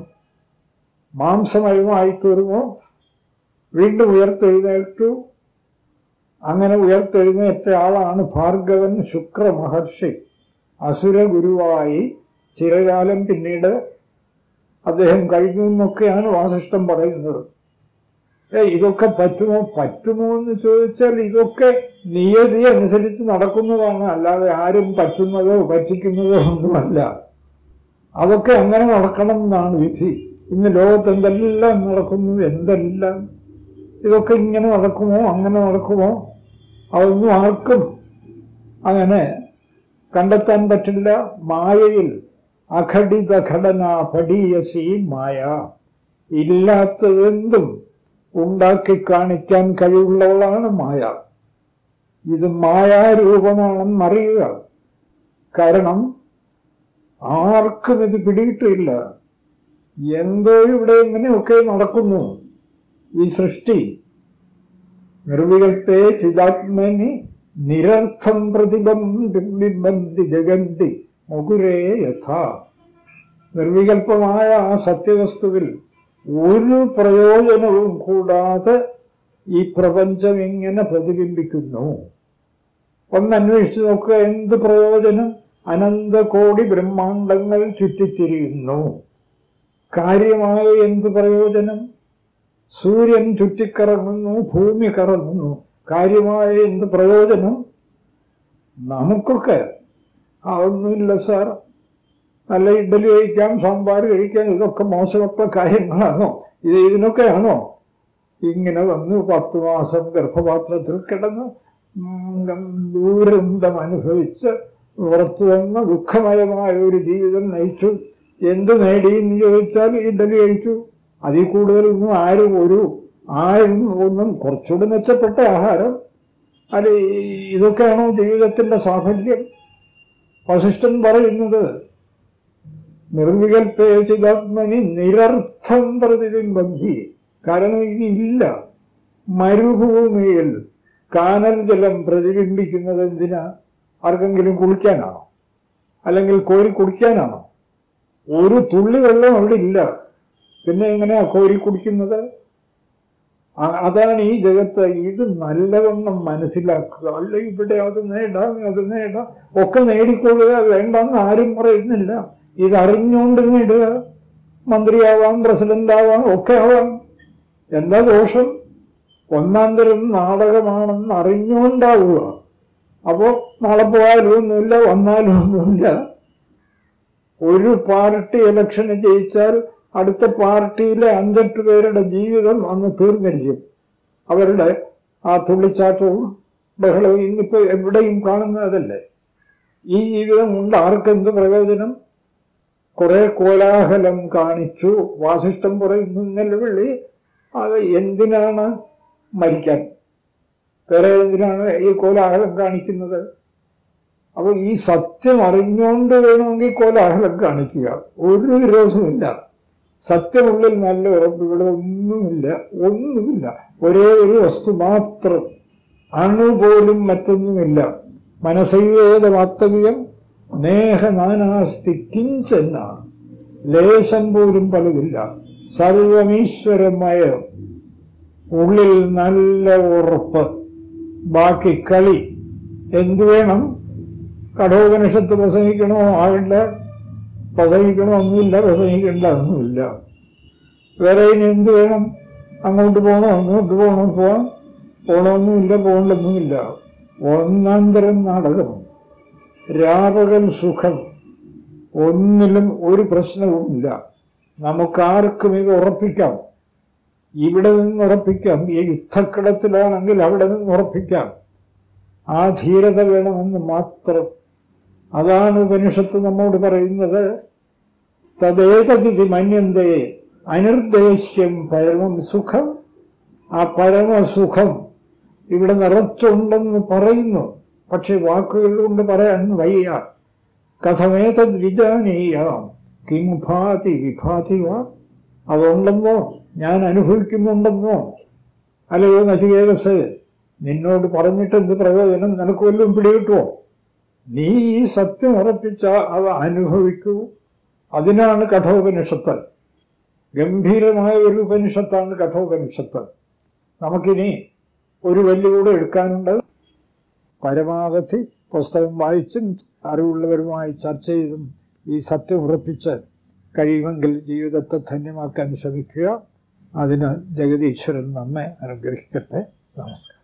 മാംസമയമായി തീർന്നു വീണ്ടും ഉയർത്തെഴുന്നേറ്റു അങ്ങനെ ഉയർത്തെഴുന്നേറ്റ ആളാണ് ഭാർഗവൻ ശുക്ര മഹർഷി അസുര ഗുരുവായി ചിരകാലം പിന്നീട് അദ്ദേഹം കഴിഞ്ഞു എന്നൊക്കെയാണ് വാസിഷ്ടം പറയുന്നത് ഏ ഇതൊക്കെ പറ്റുമോ പറ്റുമോ എന്ന് ചോദിച്ചാൽ ഇതൊക്കെ നിയതി അനുസരിച്ച് നടക്കുന്നതാണ് അല്ലാതെ ആരും പറ്റുന്നതോ പറ്റിക്കുന്നതോ ഒന്നുമല്ല അതൊക്കെ അങ്ങനെ നടക്കണം എന്നാണ് വിധി ഇന്ന് ലോകത്ത് എന്തെല്ലാം നടക്കുന്നു എന്തെല്ലാം ഇതൊക്കെ ഇങ്ങനെ നടക്കുമോ അങ്ങനെ നടക്കുമോ അതൊന്നും ആർക്കും അങ്ങനെ കണ്ടെത്താൻ പറ്റില്ല മായയിൽ അഘടിത ഘടന പടീയസി മായ ഇല്ലാത്തതെന്തും ഉണ്ടാക്കി കാണിക്കാൻ കഴിവുള്ളവളാണ് മായ ഇത് മായാരൂപമാണെന്ന് അറിയുക കാരണം ആർക്കും ഇത് പിടിയിട്ടില്ല എന്തോ ഇവിടെ ഇങ്ങനെയൊക്കെ നടക്കുന്നു ഈ സൃഷ്ടി നിർവികൽപ്പേ ചിതാത്മനി നിരർത്ഥം പ്രതിബന്ധി ജഗന്തി മുകുരേ യഥ നിർവികൽപ്പമായ ആ സത്യവസ്തുവിൽ ഒരു പ്രയോജനവും കൂടാതെ ഈ പ്രപഞ്ചം ഇങ്ങനെ പ്രതിബിംബിക്കുന്നു ഒന്ന് അന്വേഷിച്ച് നോക്കുക എന്ത് പ്രയോജനം അനന്ത കോടി ബ്രഹ്മാണ്ടങ്ങൾ ചുറ്റിത്തിരിയുന്നു കാര്യമായ എന്ത് പ്രയോജനം സൂര്യൻ ചുറ്റിക്കറങ്ങുന്നു ഭൂമി കറങ്ങുന്നു കാര്യമായ എന്ത് പ്രയോജനം നമുക്കൊക്കെ അതൊന്നുമില്ല സാർ നല്ല ഇഡ്ഡലി കഴിക്കാം സാമ്പാർ കഴിക്കാം ഇതൊക്കെ മോശപ്പെട്ട കാര്യങ്ങളാണോ ഇത് ഇതിനൊക്കെയാണോ ഇങ്ങനെ വന്ന് പത്ത് മാസം ഗർഭപാത്രത്തിൽ കിടന്ന് ഉം, ദുരന്തം അനുഭവിച്ച് പുറത്തു വന്ന ദുഃഖമയമായ ഒരു ജീവിതം നയിച്ചു എന്ത് നേടി എന്ന് ചോദിച്ചാൽ ഇഡ്ഡലി കഴിച്ചു അതിൽ കൂടുതലൊന്നും ആരും ഒരു ആരും ഒന്നും കുറച്ചുകൂടി മെച്ചപ്പെട്ട ആഹാരം അല്ല ഈ- ഇതൊക്കെയാണോ ജീവിതത്തിന്റെ സാഫല്യം വസിഷ്ഠൻ പറയുന്നത് നിർവികൽപ്പേചിതാത്മനി നിരർത്ഥം പ്രതിബിംബന്ധി കാരണം ഇതില്ല മരുഭൂമിയിൽ കാനൽ ജലം പ്രതിബിംബിക്കുന്നത് എന്തിനാ ആർക്കെങ്കിലും കുളിക്കാനാണോ അല്ലെങ്കിൽ കോരി കുടിക്കാനാണോ ഒരു തുള്ളി വെള്ളം അവിടെ ഇല്ല പിന്നെ എങ്ങനെയാ കോരി കുടിക്കുന്നത് അ- അതാണ് ഈ ജഗത്ത് ഇത് നല്ലവണ്ണം മനസ്സിലാക്കുക അല്ല ഇവിടെ അത് നേടാം അത് നേടാം ഒക്കെ നേടിക്കൊള്ളുക വേണ്ടെന്ന് ആരും പറയുന്നില്ല ഇത് അറിഞ്ഞുകൊണ്ട് നേടുക മന്ത്രിയാവാം പ്രസിഡന്റ് ആവാം ഒക്കെ ആവാം എന്താ ദോഷം ഒന്നാം തരം നാടകമാണെന്ന് അറിഞ്ഞുകൊണ്ടാവുക അപ്പോ നാളെ പോയാലും ഒന്നുമില്ല വന്നാലും ഒന്നുമില്ല ഒരു പാർട്ടി ഇലക്ഷന് ജയിച്ചാൽ അടുത്ത പാർട്ടിയിലെ അഞ്ചെട്ട് പേരുടെ ജീവിതം അന്ന് തീർന്നിരിക്കും അവരുടെ ആ തുള്ളിച്ചാട്ടവും ബഹളവും ഇന്നിപ്പോ എവിടെയും കാണുന്നതല്ലേ ഈ ജീവിതം കൊണ്ട് ആർക്കെന്ത് പ്രയോജനം കുറെ കോലാഹലം കാണിച്ചു വാസിഷ്ടം പറയുന്നു നിലവിളി അത് എന്തിനാണ് മരിക്കാൻ വേറെ എന്തിനാണ് ഈ കോലാഹലം കാണിക്കുന്നത് അപ്പോൾ ഈ സത്യം അറിഞ്ഞുകൊണ്ട് വേണമെങ്കിൽ കോലാഹലം കാണിക്കുക ഒരു വിരോധമില്ല സത്യമുള്ളിൽ നല്ല ഉറപ്പുകൾ ഒന്നുമില്ല ഒന്നുമില്ല ഒരേ ഒരു വസ്തു മാത്രം അണു പോലും മറ്റൊന്നുമില്ല മനസ്സൈവേദ വാസ്തവ്യം നേഹ നാനാസ്തി കിഞ്ചെന്നാണ് ലേശം പോലും പലതില്ല സർവമീശ്വരമായ ഉള്ളിൽ നല്ല ഉറപ്പ് ബാക്കി കളി എന്തു വേണം കഠോപനിഷത്ത് പ്രസംഗിക്കണോ ആകണ്ട പ്രസംഗിക്കണോ ഒന്നുമില്ല പ്രസംഗിക്കേണ്ട ഒന്നുമില്ല വേറെ ഇനി എന്ത് വേണം അങ്ങോട്ട് പോകണോ അങ്ങോട്ട് പോകണോ പോവാം പോകണമൊന്നുമില്ല പോകണ്ടൊന്നുമില്ല ഒന്നാം തരം നാടകം രാപകൽ സുഖം ഒന്നിലും ഒരു പ്രശ്നവുമില്ല നമുക്കാർക്കും ഇത് ഉറപ്പിക്കാം ഇവിടെ നിന്ന് ഉറപ്പിക്കാം ഈ യുദ്ധക്കളത്തിലാണെങ്കിൽ അവിടെ നിന്ന് ഉറപ്പിക്കാം ആ ധീരത വേണമെന്ന് മാത്രം അതാണ് ഉപനിഷത്ത് നമ്മോട് പറയുന്നത് തദ്ദേതതി മന്യന്തേ അനിർദ്ദേശ്യം പരമം സുഖം ആ പരമസുഖം ഇവിടെ നിറച്ചുണ്ടെന്ന് പറയുന്നു പക്ഷെ വാക്കുകൾ കൊണ്ട് പറയാൻ വയ്യ കഥമേതദ് വിജാനീയാം കിമുഭാതി വിഭാതി വാ അതുണ്ടെന്നോ ഞാൻ അനുഭവിക്കുന്നുണ്ടെന്നോ അല്ലയോ നചികേതസ് നിന്നോട് പറഞ്ഞിട്ട് എന്ത് പ്രയോജനം നിനക്ക് വല്ലതും പിടികിട്ടുമോ നീ ഈ സത്യം ഉറപ്പിച്ച അവ അനുഭവിക്കൂ അതിനാണ് കഠോപനിഷത്ത് ഗംഭീരമായ ഒരു ഉപനിഷത്താണ് കഠോപനിഷത്ത് നമുക്കിനി ഒരു വെല്ലുകൂടെ എടുക്കാനുണ്ട് പരമാവധി പുസ്തകം വായിച്ചും അറിവുള്ളവരുമായി ചർച്ച ചെയ്തും ഈ സത്യം ഉറപ്പിച്ച് കഴിയുമെങ്കിൽ ജീവിതത്തെ ധന്യമാക്കാൻ ശ്രമിക്കുക അതിന് ജഗദീശ്വരൻ നമ്മെ അനുഗ്രഹിക്കട്ടെ നമസ്കാരം